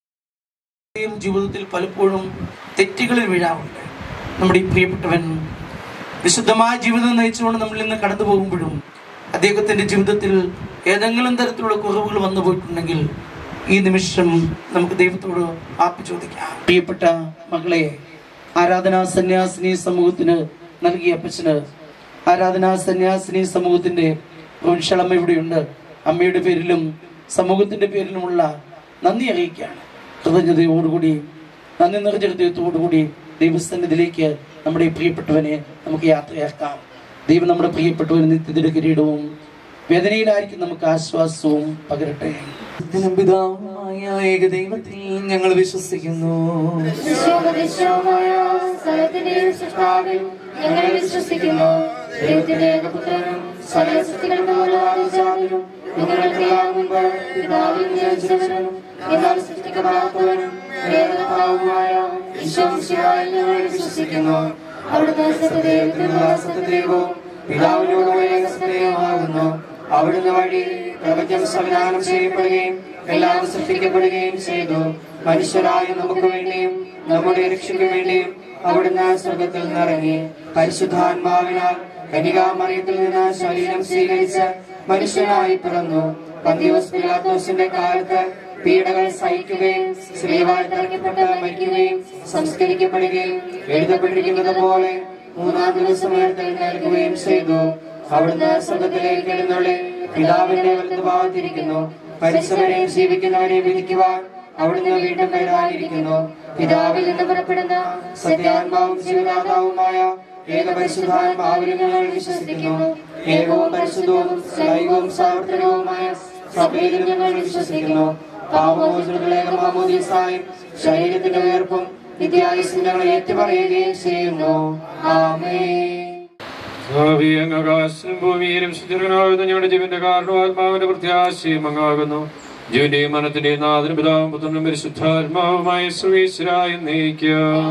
ജീവിതത്തിൽ പലപ്പോഴും തെറ്റുകളിൽ വീഴാറുണ്ട് നമ്മുടെ ഈ പ്രിയപ്പെട്ടവൻ വിശുദ്ധമായ ജീവിതം നയിച്ചുകൊണ്ട് നമ്മൾ ഇന്ന് കടന്നു പോകുമ്പോഴും അദ്ദേഹത്തിന്റെ ജീവിതത്തിൽ ഏതെങ്കിലും തരത്തിലുള്ള കുറവുകൾ വന്നു പോയിട്ടുണ്ടെങ്കിൽ ഈ നിമിഷം നമുക്ക് ദൈവത്തോട് ആപ്പി ചോദിക്കാം പ്രിയപ്പെട്ട മകളെ ആരാധനാ സന്യാസിനി സമൂഹത്തിന് നൽകിയ അപ്പച്ചന് ആരാധനാ സന്യാസിനി സമൂഹത്തിന്റെ പ്രൊവിൻഷ്യൽ അമ്മ ഇവിടെയുണ്ട് അമ്മയുടെ പേരിലും സമൂഹത്തിന്റെ പേരിലുമുള്ള നന്ദി അറിയിക്കുകയാണ് കൃതജ്ഞതയോടുകൂടി നന്ദി നിറഞ്ഞ ഹൃദയത്തോടുകൂടി ദൈവസന്നിധിയിലേക്ക് നമ്മുടെ ഈ പ്രിയപ്പെട്ടവനെ നമുക്ക് യാത്രയാക്കാം ദൈവം നമ്മുടെ പ്രിയപ്പെട്ടവന് നിത്യത്തിന്റെ കിരീടവും വേദനയിലായിരിക്കും നമുക്ക് ആശ്വാസവും പകരട്ടെ പിതാവുമായ ഏകദൈവത്തിൽ ഞങ്ങൾ വിശ്വസിക്കുന്നു വിശ്വോപദിശ്വമായ സകലത്തിന്റെയും സൃഷ്ടാവിൽ ഞങ്ങൾ വിശ്വസിക്കുന്നു ദൈവത്തിന്റെ ഏകപുത്രനും സകല സൃഷ്ടികൾക്ക് മൂലവാദിച്ചാലും നിങ്ങൾക്ക് മുമ്പ് പിതാവിൽ ജനിച്ചവനും എന്നാൽ സൃഷ്ടിക്കപ്പെടാത്തവനും ഏകതാവുമായ വിശ്വംശിയായി ഞങ്ങൾ വിശ്വസിക്കുന്നു അവിടുത്തെ സത്യദൈവത്തിനുള്ള സത്യദൈവവും പിതാവിനോടുള്ള ഏക സത്യമാകുന്നു അവിടുന്ന് വഴി പ്രപഞ്ചം സംവിധാനം ചെയ്യപ്പെടുകയും എല്ലാം സൃഷ്ടിക്കപ്പെടുകയും ചെയ്തു മനുഷ്യരായ നമുക്ക് വേണ്ടിയും നമ്മുടെ രക്ഷയ്ക്ക് വേണ്ടിയും അവിടുന്ന് സ്വർഗത്തിൽ നിന്നിറങ്ങി പരിശുദ്ധാത്മാവിനാൽ കനികാമറിയത്തിൽ നിന്ന് ശരീരം സ്വീകരിച്ച് മനുഷ്യനായി പിറന്നു പന്തിയോസ് പിലാത്തോസിന്റെ കാലത്ത് പീഡകൾ സഹിക്കുകയും സ്ത്രീവായി തെരഞ്ഞപ്പെട്ട് മരിക്കുകയും സംസ്കരിക്കപ്പെടുകയും എഴുതപ്പെട്ടിരിക്കുന്നത് പോലെ മൂന്നാം ദിവസം എഴുന്നേൽക്കുകയും ചെയ്തു അവിടുന്ന് സ്വർഗത്തിലേക്ക് എഴുന്നള്ളി പിതാവിന്റെ വലതുഭാഗത്തിരിക്കുന്നു പരിസവരെയും ജീവിക്കുന്നവരെയും വിധിക്കുവാൻ അവിടുന്ന് വീണ്ടും വരാനിരിക്കുന്നു പിതാവിൽ നിന്ന് പുറപ്പെടുന്ന സത്യാത്മാവും ജീവദാതാവുമായ ഏക പരിശുദ്ധാത്മാവിലും ഞങ്ങൾ വിശ്വസിക്കുന്നു ഏകവും പരിശുദ്ധവും ദൈവവും സാർവത്രികവുമായ സഭയിലും ഞങ്ങൾ വിശ്വസിക്കുന്നു പാപമോചനങ്ങളേകമാമോദീസായും ശരീരത്തിന്റെ ഉയർപ്പും വിദ്യാഭ്യാസം ഞങ്ങൾ ഏറ്റുപറയുകയും ചെയ്യുന്നു ആമേ ആകാശം ഭൂമിയിലും ശുചിരനാകുന്ന ഞങ്ങളുടെ ജീവന്റെ കാരണവും ആത്മാവിന്റെ പ്രത്യാശയും അങ്ങാകുന്നു ജീവന്റെയും മനത്തിന്റെയും നാഥനും പിതാവും പുത്രനും പരിശുദ്ധാത്മാവുമായ സുവീശ്വരായി നയിക്കാം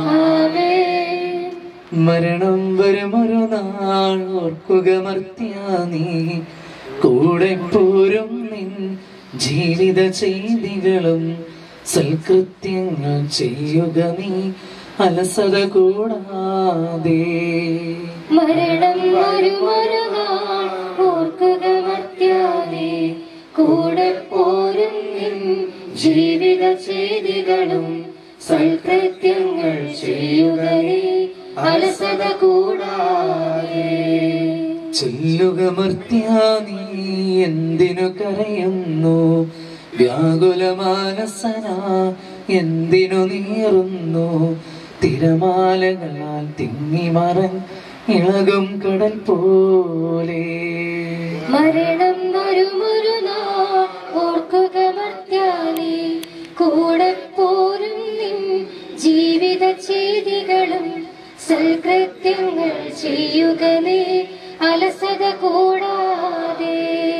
മരണം വരുമൊരു നാൾ ഓർക്കുക മർത്യ നീ കൂടെ പോരും നിൻ ജീവിത ചെയ്തികളും സൽകൃത്യങ്ങൾ ചെയ്യുക നീ അലസത കൂടാതെ മരണം വരുമൊരു നാൾ ഓർക്കുക മർത്യാനേ കൂടെ പോരും നിൻ ജീവിത ചെയ്തികളും സൽകൃത്യങ്ങൾ ചെയ്യുക നീ അലസത കൂടാതെ ചെല്ലുക മർത്യ നീ എന്തിനു കരയുന്നു വ്യാകുല മാനസന എന്തിനു നീറുന്നു തിരമാലകളാൽ തിങ്ങി മറൻ ഇളകും കടൽ പോലെ മരണം വരുമൊരു നാൾ ഓർക്കുക മർത്യാനേ കൂടെ പോരും നിൻ ജീവിത ചെയ്തികളും സൽകൃത്യങ്ങൾ ചെയ്യുക നീ അലസത കൂടാതെ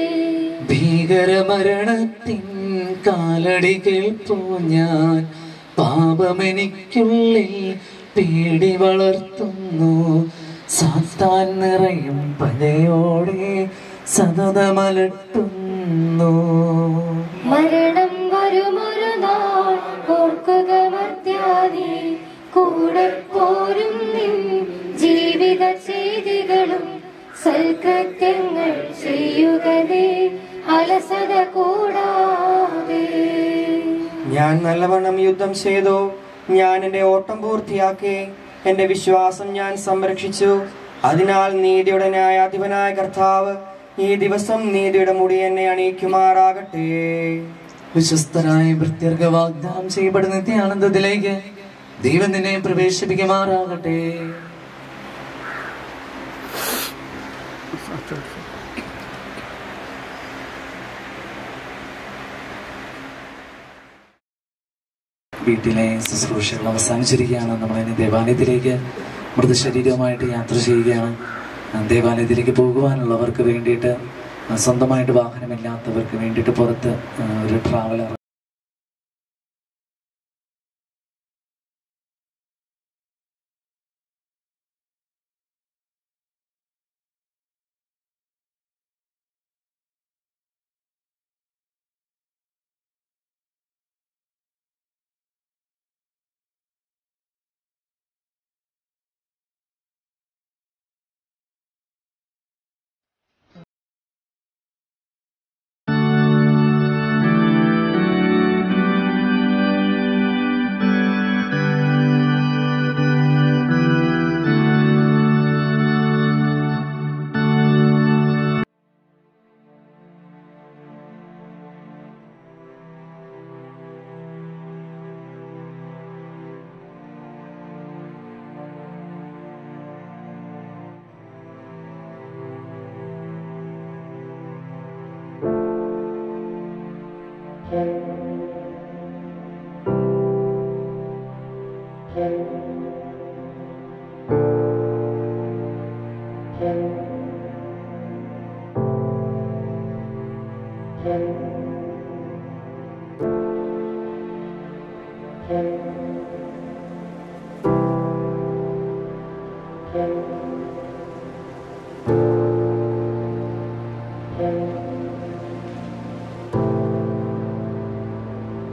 ഭീകരമരണത്തിൻ കാലടി കേൾപ്പൂ ഞാൻ പാപമെനിക്കുള്ളിൽ പേടി വളർത്തുന്നു സാത്താൻ നിറയും പതയോടെ സതതമലട്ടുന്നു മരണം വരുമൊരു നാൾ ഓർക്കുക മർത്യാനേ കൂടെ പോരും നിൻ ജീവിത ചെയ്തികളും സൽകൃത്യങ്ങൾ ചെയ്യുക നീ അലസത കൂടാതെ ഞാൻ നല്ലവണ്ണം യുദ്ധം ചെയ്തു ഞാൻ എന്റെ ഓട്ടം പൂർത്തിയാക്കി എന്റെ വിശ്വാസം ഞാൻ സംരക്ഷിച്ചു അതിനാൽ നീതിയുടെ ന്യായാധിപനായ കർത്താവ് ഈ ദിവസം നീതിയുടെ മുടി എന്നെ അണിയിക്കുമാറാകട്ടെ വിശ്വസ്തരായ ഭൃത്യർക്ക് വാഗ്ദാനം ചെയ്യപ്പെടുന്ന നിത്യാനന്ദത്തിലേക്ക് ദൈവം നിന്നെ പ്രവേശിപ്പിക്കുമാറാകട്ടെ വീട്ടിലെ ശുശ്രൂഷകൾ അവസാനിച്ചിരിക്കുകയാണ് നമ്മൾ ഇനി ദേവാലയത്തിലേക്ക് മൃതശരീരവുമായിട്ട് യാത്ര ചെയ്യുകയാണ് ദേവാലയത്തിലേക്ക് പോകുവാനുള്ളവർക്ക് വേണ്ടിയിട്ട് സ്വന്തമായിട്ട് വാഹനമില്ലാത്തവർക്ക് വേണ്ടിയിട്ട് പുറത്ത് ഒരു ട്രാവലർ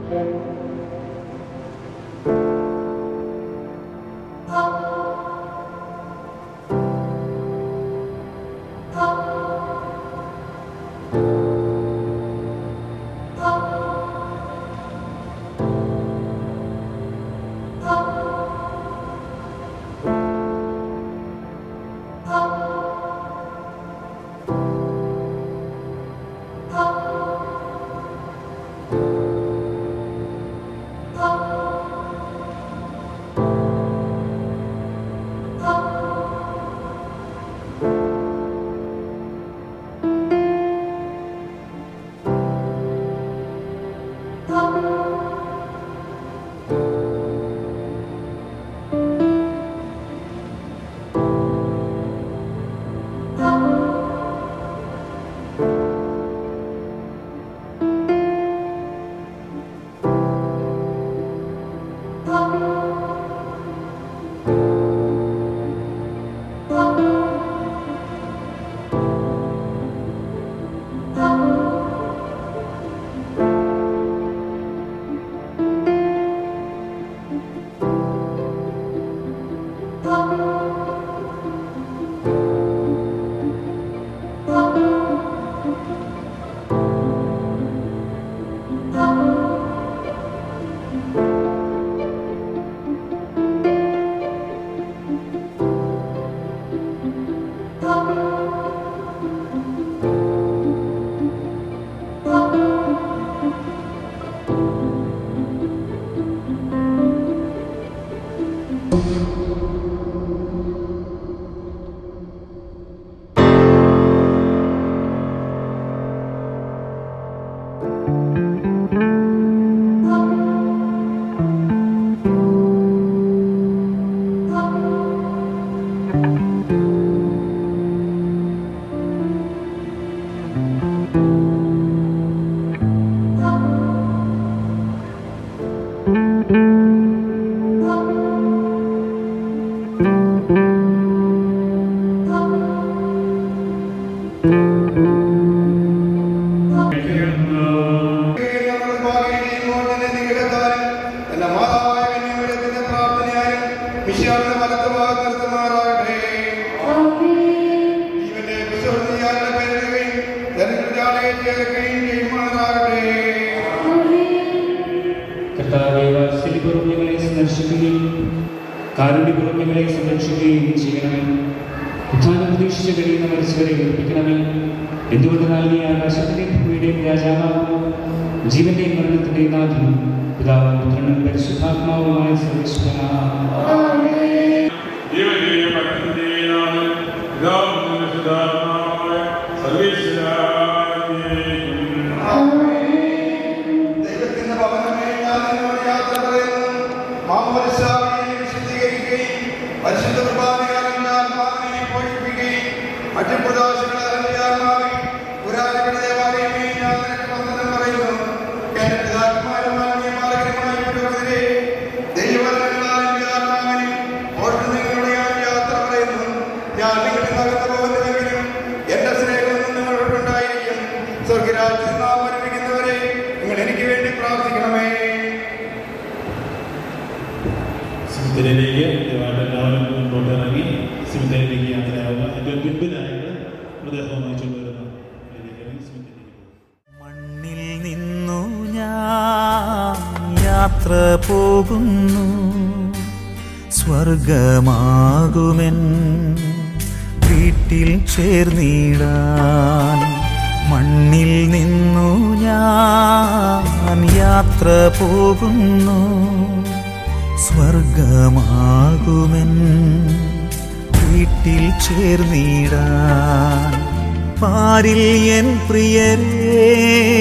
കർത്താവെ വാത്സല്യപൂർവ്വം ഞങ്ങളെ സന്ദർശിക്കുകയും കാരുണ്യപൂർവ്വം ഞങ്ങളെ സംരക്ഷിക്കുകയും ചെയ്യണമേ ഉത്ഥാനം പ്രതീക്ഷിച്ച് കഴിയുന്ന മരിച്ചവരെ ഏൽപ്പിക്കണമേ എന്തുകൊണ്ടെന്നാൽ നീ ആകാശത്തിന്റെയും ഭൂമിയുടെയും രാജാവാകുന്നു ജീവന്റെയും മരണത്തിന്റെയും നാഥനും പിതാവും പുത്രനും പരിശുദ്ധാത്മാവുമായ സർവേശ്വര ദൈവത്തിന്റെ ഭവനമേ ഞാൻ നിന്നോട് യാത്ര പറയുന്നു മാമോദിസാവിനെ വിശുദ്ധീകരിക്കുകയും പരിശുദ്ധ കുർബാനയാൽ എൻ്റെ ആത്മാവിനെ പോഷിപ്പിക്കുകയും മറ്റു പ്രദോഷങ്ങളാൽ എൻ്റെ ആത്മാവിൽ പുരാതന ദേവാലയമേ ഞാൻ നിനക്ക് വന്ദനം പറയുന്നു എൻ്റെ പിതാക്കന്മാരും മാന്യമാർഗരുമായി വിടുവതിരെ ദൈവവചനങ്ങളാൽ എൻ്റെ ആത്മാവിനെ ഓർക്കുന്നതിലൂടെ ഞാൻ യാത്ര പറയുന്നു ഞാൻ നിങ്ങളുടെ നഗർന്നു പോകുന്നതെങ്കിലും എൻ്റെ സ്നേഹമൊന്നും നിങ്ങളോടുണ്ടായിരിക്കും സ്വർഗരാജ്യത്തിൽ നാം അനുഭവിക്കുന്നവരെ നിങ്ങൾ എനിക്ക് വേണ്ടി പ്രാർത്ഥിക്കണമേ സിമിത്തരിയിലേക്ക് ദയവായിട്ട് എല്ലാവരും മുൻപോട്ട് ഇറങ്ങി സിമിത്തരിയിലേക്ക് യാത്രയാവുക ഏറ്റവും പിൻപിലായിട്ട് മൃതദേഹം വഹിച്ചുകൊണ്ട് വരുന്ന ഇതിലേക്ക് ഇറങ്ങി സിമിത്തരിയിലേക്ക് നിന്നു ഞാൻ യാത്ര പോകുന്നു സ്വർഗമാകുമെൻ വീട്ടിൽ ചേർന്നിടാൻ മണ്ണിൽ നിന്നു ഞാൻ യാത്ര പോകുന്നു സ്വർഗമാകുമെൻ വീട്ടിൽ ചേർന്നിടാൻ പാരിൽ എൻ പ്രിയരേ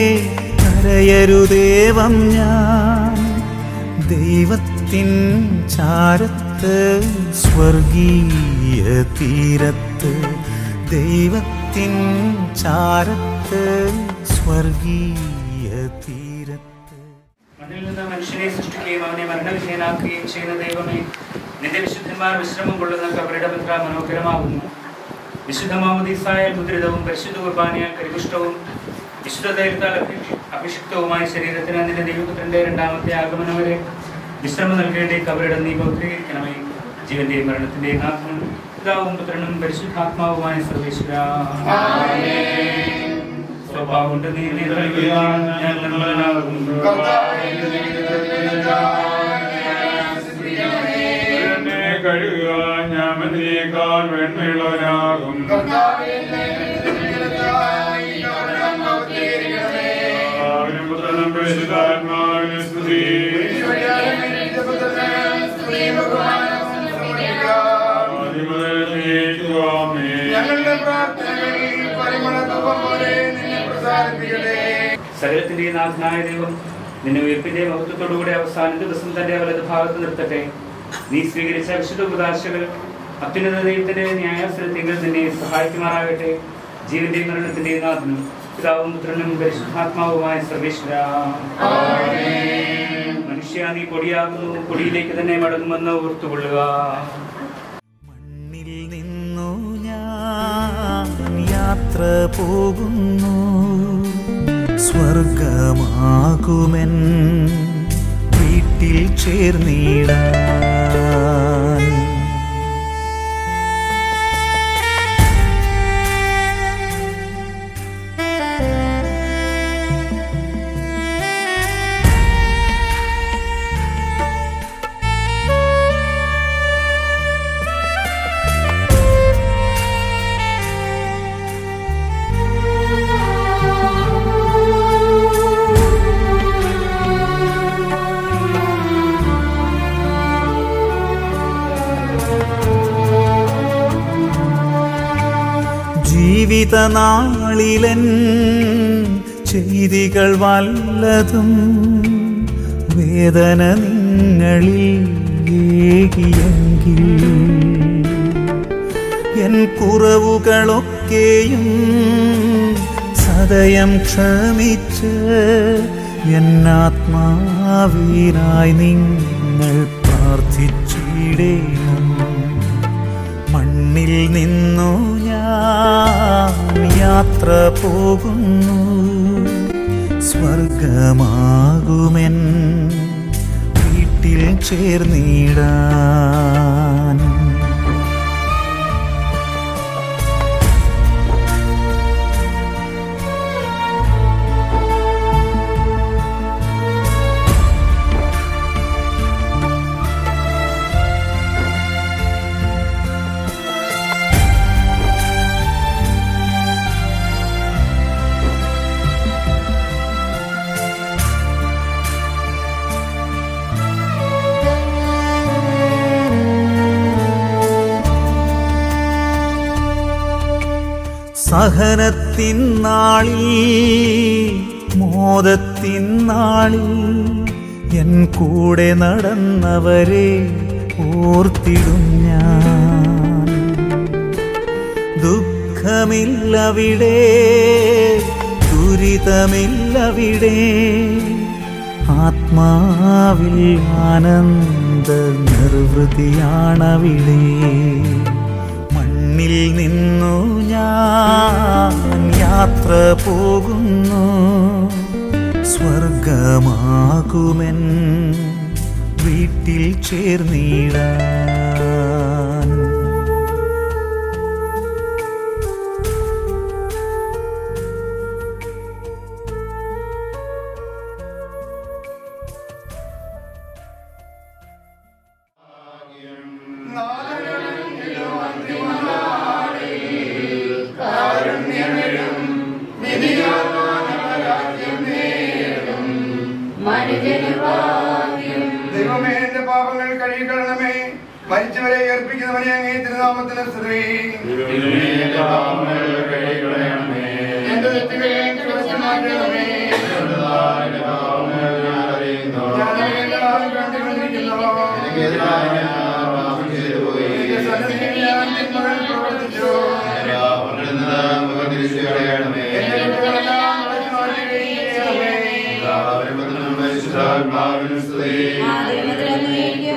കരയരുദേവം ഞാൻ ദൈവത്തിൻ ചാരത്ത് സ്വർഗീയ തീരത്ത് ദൈവത്തിൻ ചാരത്ത് സ്വർഗീയ തീരത്ത് മണ്ണിൽ നിന്ന് മനുഷ്യനെ സൃഷ്ടിക്കുകയും അവനെ മരണവിധേയനാക്കുകയും ചെയ്യുന്ന ദൈവമേ നിന്റെ വിശുദ്ധന്മാർ വിശ്രമം കൊള്ളുന്ന കബറിടം എത്ര മനോഹരമാകുന്നു വിശുദ്ധ മാമുദീസായ മുദ്രിതവും പരിശുദ്ധ കുർബാനയാൽ പരിപുഷ്ടവും വിശുദ്ധ ധൈര്യത്താൽ അഭി- അഭിഷിക്തവുമായ ശരീരത്തിന് നിന്റെ ദൈവപുത്രന്റെ രണ്ടാമത്തെ ആഗമനം വരെ വിശ്രമം നൽകേണ്ടി കബറിടം നീ പൗത്രീകരിക്കണമേ ജീവന്റെയും മരണത്തിന്റെയും നാഥനും പിതാവും പുത്രനും പരിശുദ്ധാത്മാവുമായ സർവേശ്വര സ്വഭാവം കൊണ്ട് നീ നിയന്ത്രിക്കുകയാണ് ഞാൻ നിർമ്മലനാകും എന്നെ കഴുകുക ഞാൻ മതിയേക്കാൾ വെണ്മയുള്ളവനാകും പിതാവിനും പുത്രനും പരിശുദ്ധാത്മാവിനും സ്തുതി ആദ്യം മുതൽ എന്നേക്കും ആമേൻ. ഞങ്ങളുടെ പ്രാർത്ഥനകളിൽ പരിമളധൂപം പോലെ നിന്നെ പ്രസാദിപ്പിക്കട്ടെ സകലത്തിന്റെ നാഥനായ ദൈവം നിന്നെ ഉയർപ്പിന്റെ മഹത്വത്തോടുകൂടി അവസാന ദിവസം തന്റെ വലത് ഭാഗത്ത് നിർത്തട്ടെ നീ സ്വീകരിച്ച വിശുദ്ധ ഉപദാശകൾ അത്യുന്നത ദൈവത്തിന്റെ ന്യായാസനത്തിൽ നിന്നെ സഹായിക്കുമാറാകട്ടെ ജീവന്റെയും മരണത്തിന്റെയും നാഥനും പിതാവും പുത്രനും പരിശുദ്ധാത്മാവുമായ സർവേശ്വര മനുഷ്യ നീ പൊടിയാകുന്നു പൊടിയിലേക്ക് തന്നെ മടങ്ങുമെന്ന് ഓർത്തുകൊള്ളുക നിന്നു ഞാൻ യാത്ര പോകുന്നു സ്വർഗമാകുമെൻ വീട്ടിൽ ചേർന്നിടാൻ ജീവിതനാളിലൻ ചെയ്തികൾ വല്ലതും വേദന നിങ്ങളിൽ ഏകിയെങ്കിൽ എൻ കുറവുകളൊക്കെയും സദയം ക്ഷമിച്ച് എന്നാത്മാവിനായി നിങ്ങൾ പ്രാർത്ഥിച്ചിടേണം മണ്ണിൽ നിന്നു ഞാൻ യാത്ര പോകുന്നു സ്വർഗമാകുമെൻ വീട്ടിൽ ചേർന്നിടാൻ സഹനത്തിൻ നാളിൽ മോദത്തിൻ നാളിൽ എൻ കൂടെ നടന്നവരെ ഓർത്തിടും ഞാൻ ദുഃഖമില്ലവിടെ ദുരിതമില്ലവിടെ ആത്മാവിൽ ആനന്ദ നിർവൃതിയാണവിടെ മണ്ണിൽ നിന്നു ഞാൻ യാത്ര പോകുന്നു സ്വർഗമാകുമെൻ വീട്ടിൽ ചേർന്നിടാൻ ദൈവമേ എന്റെ പാപങ്ങൾ കഴുകിക്കളണമേ മരിച്ചവരെ ഏർപ്പിക്കുന്നവനെ അങ്ങേ തിരുനാമത്തിന് സ്ത്രീ എന്റെ തെറ്റുകളെ തുടച്ചു മാറ്റണമേ ഞാനവയെല്ലാം കണ്ടുകൊണ്ടിരിക്കുന്നു. നിന്റെ സന്നിധിയിൽ ഞാൻ തിന്മകൾ പ്രവർത്തിച്ചു. എന്റെ കുറ്റങ്ങളെല്ലാം തുടച്ചു മാറ്റുകയും ചെയ്യണമേ.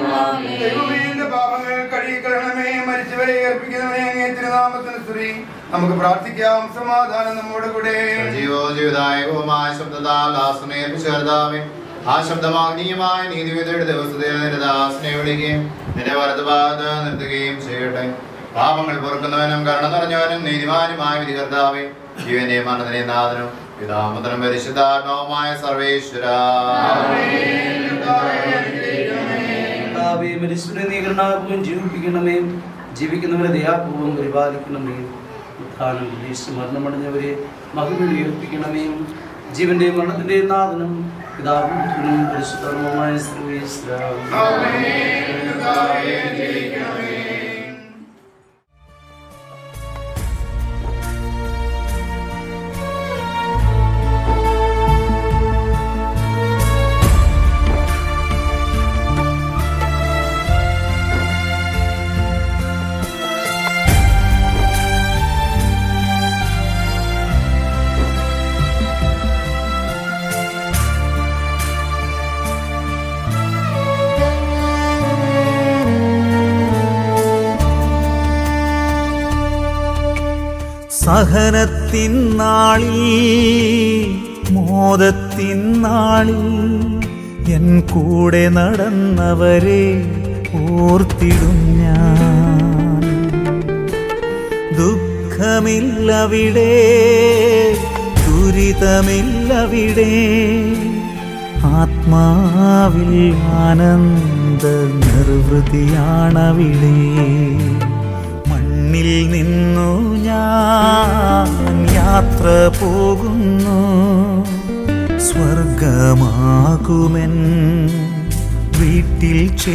ദൈവമേ, എന്റെ പാപങ്ങൾ കഴുകിക്കളണമേ മരിച്ചവരെ ഏർപ്പിക്കുന്നവനെ അങ്ങേ തിരുനാമത്തിന് സ്ത്രീ നമുക്ക് പ്രാർത്ഥിക്കാം സമാധാനം നമ്മോട് കൂടെ ജീവോജീവിതായകവുമായ ശബ്ദത്താൽ ദാസനെ ചേർത്താവേ ആ ശബ്ദമാഗ്നീയമായ നീതിവിധിയുടെ ദിവസത്തിൽ നിന്റെ ദാസനെ വിളിക്കുകയും നിന്റെ വലതുഭാഗത്ത് നിർത്തുകയും ചെയ്യട്ടെ പാപങ്ങൾ പൊറുക്കുന്നവനും കരുണ നിറഞ്ഞവനും നീതിമാനുമായ വിധികർത്താവേ ജീവന്റെ മരണത്തിനെ നാഥനും പിതാമതനും പരിശുദ്ധാത്മാവുമായ സർവേശ്വര കർത്താവേ, മരിച്ചവരെ നീ കരുണാപൂർവ്വം ജീവിപ്പിക്കണമേ ജീവിക്കുന്നവരെ ദയാപൂർവ്വം പരിപാലിക്കണമേ ഉത്ഥാനം പ്രതീക്ഷിച്ച് മരണമടഞ്ഞവരെ മഹിമയിൽ ഉയർപ്പിക്കണമേ ജീവന്റെ മരണത്തിന്റെ നാഥനും പിതാവും പുത്രനും പരിശുദ്ധമായ സഹനത്തിൻ നാളിൽ മോദത്തിൻ നാളിൽ എൻ കൂടെ നടന്നവരെ ഓർത്തിടും ഞാൻ ദുഃഖമില്ലവിടെ ദുരിതമില്ലവിടെ ആത്മാവിൽ ആനന്ദ നിർവൃതിയാണവിടെ മണ്ണിൽ നിന്നു ഞാൻ യാത്ര പോകുന്നു സ്വർഗമാകുമെൻ വീട്ടിൽ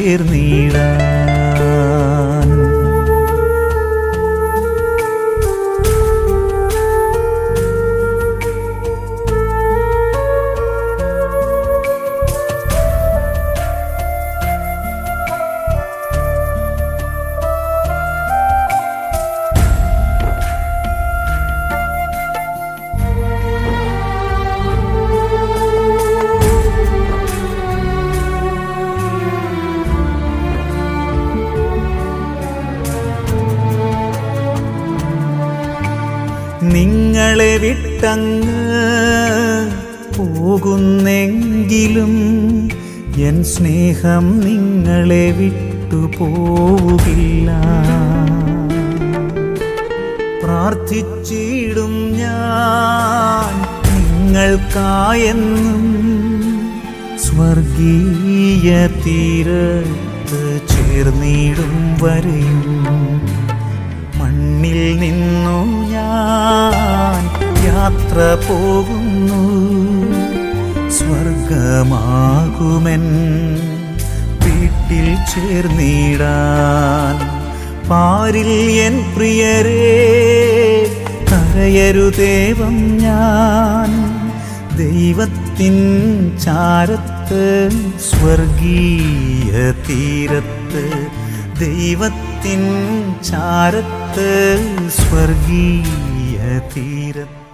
ചേർന്നിടാൻ നിങ്ങളെ വിട്ടങ്ങ് പോകുന്നെങ്കിലും എൻ സ്നേഹം നിങ്ങളെ വിട്ടു പോവുകില്ല പ്രാർത്ഥിച്ചിടും ഞാൻ നിങ്ങൾക്കായെന്നും സ്വർഗീയ തീരത്ത് ചേർന്നിടും വരെയും മണ്ണിൽ നിന്നു ഞാൻ യാത്ര പോകുന്നു സ്വർഗമാകുമെൻ വീട്ടിൽ ചേർന്നിടാൻ പാരിൽ എൻ പ്രിയരേ കരയരുദേവം ഞാൻ ദൈവത്തിൻ ചാരത്ത് സ്വർഗീയ തീരത്ത് ദൈവത്തിൻ ചാരത്ത് സ്വർഗീയ തീരത്ത്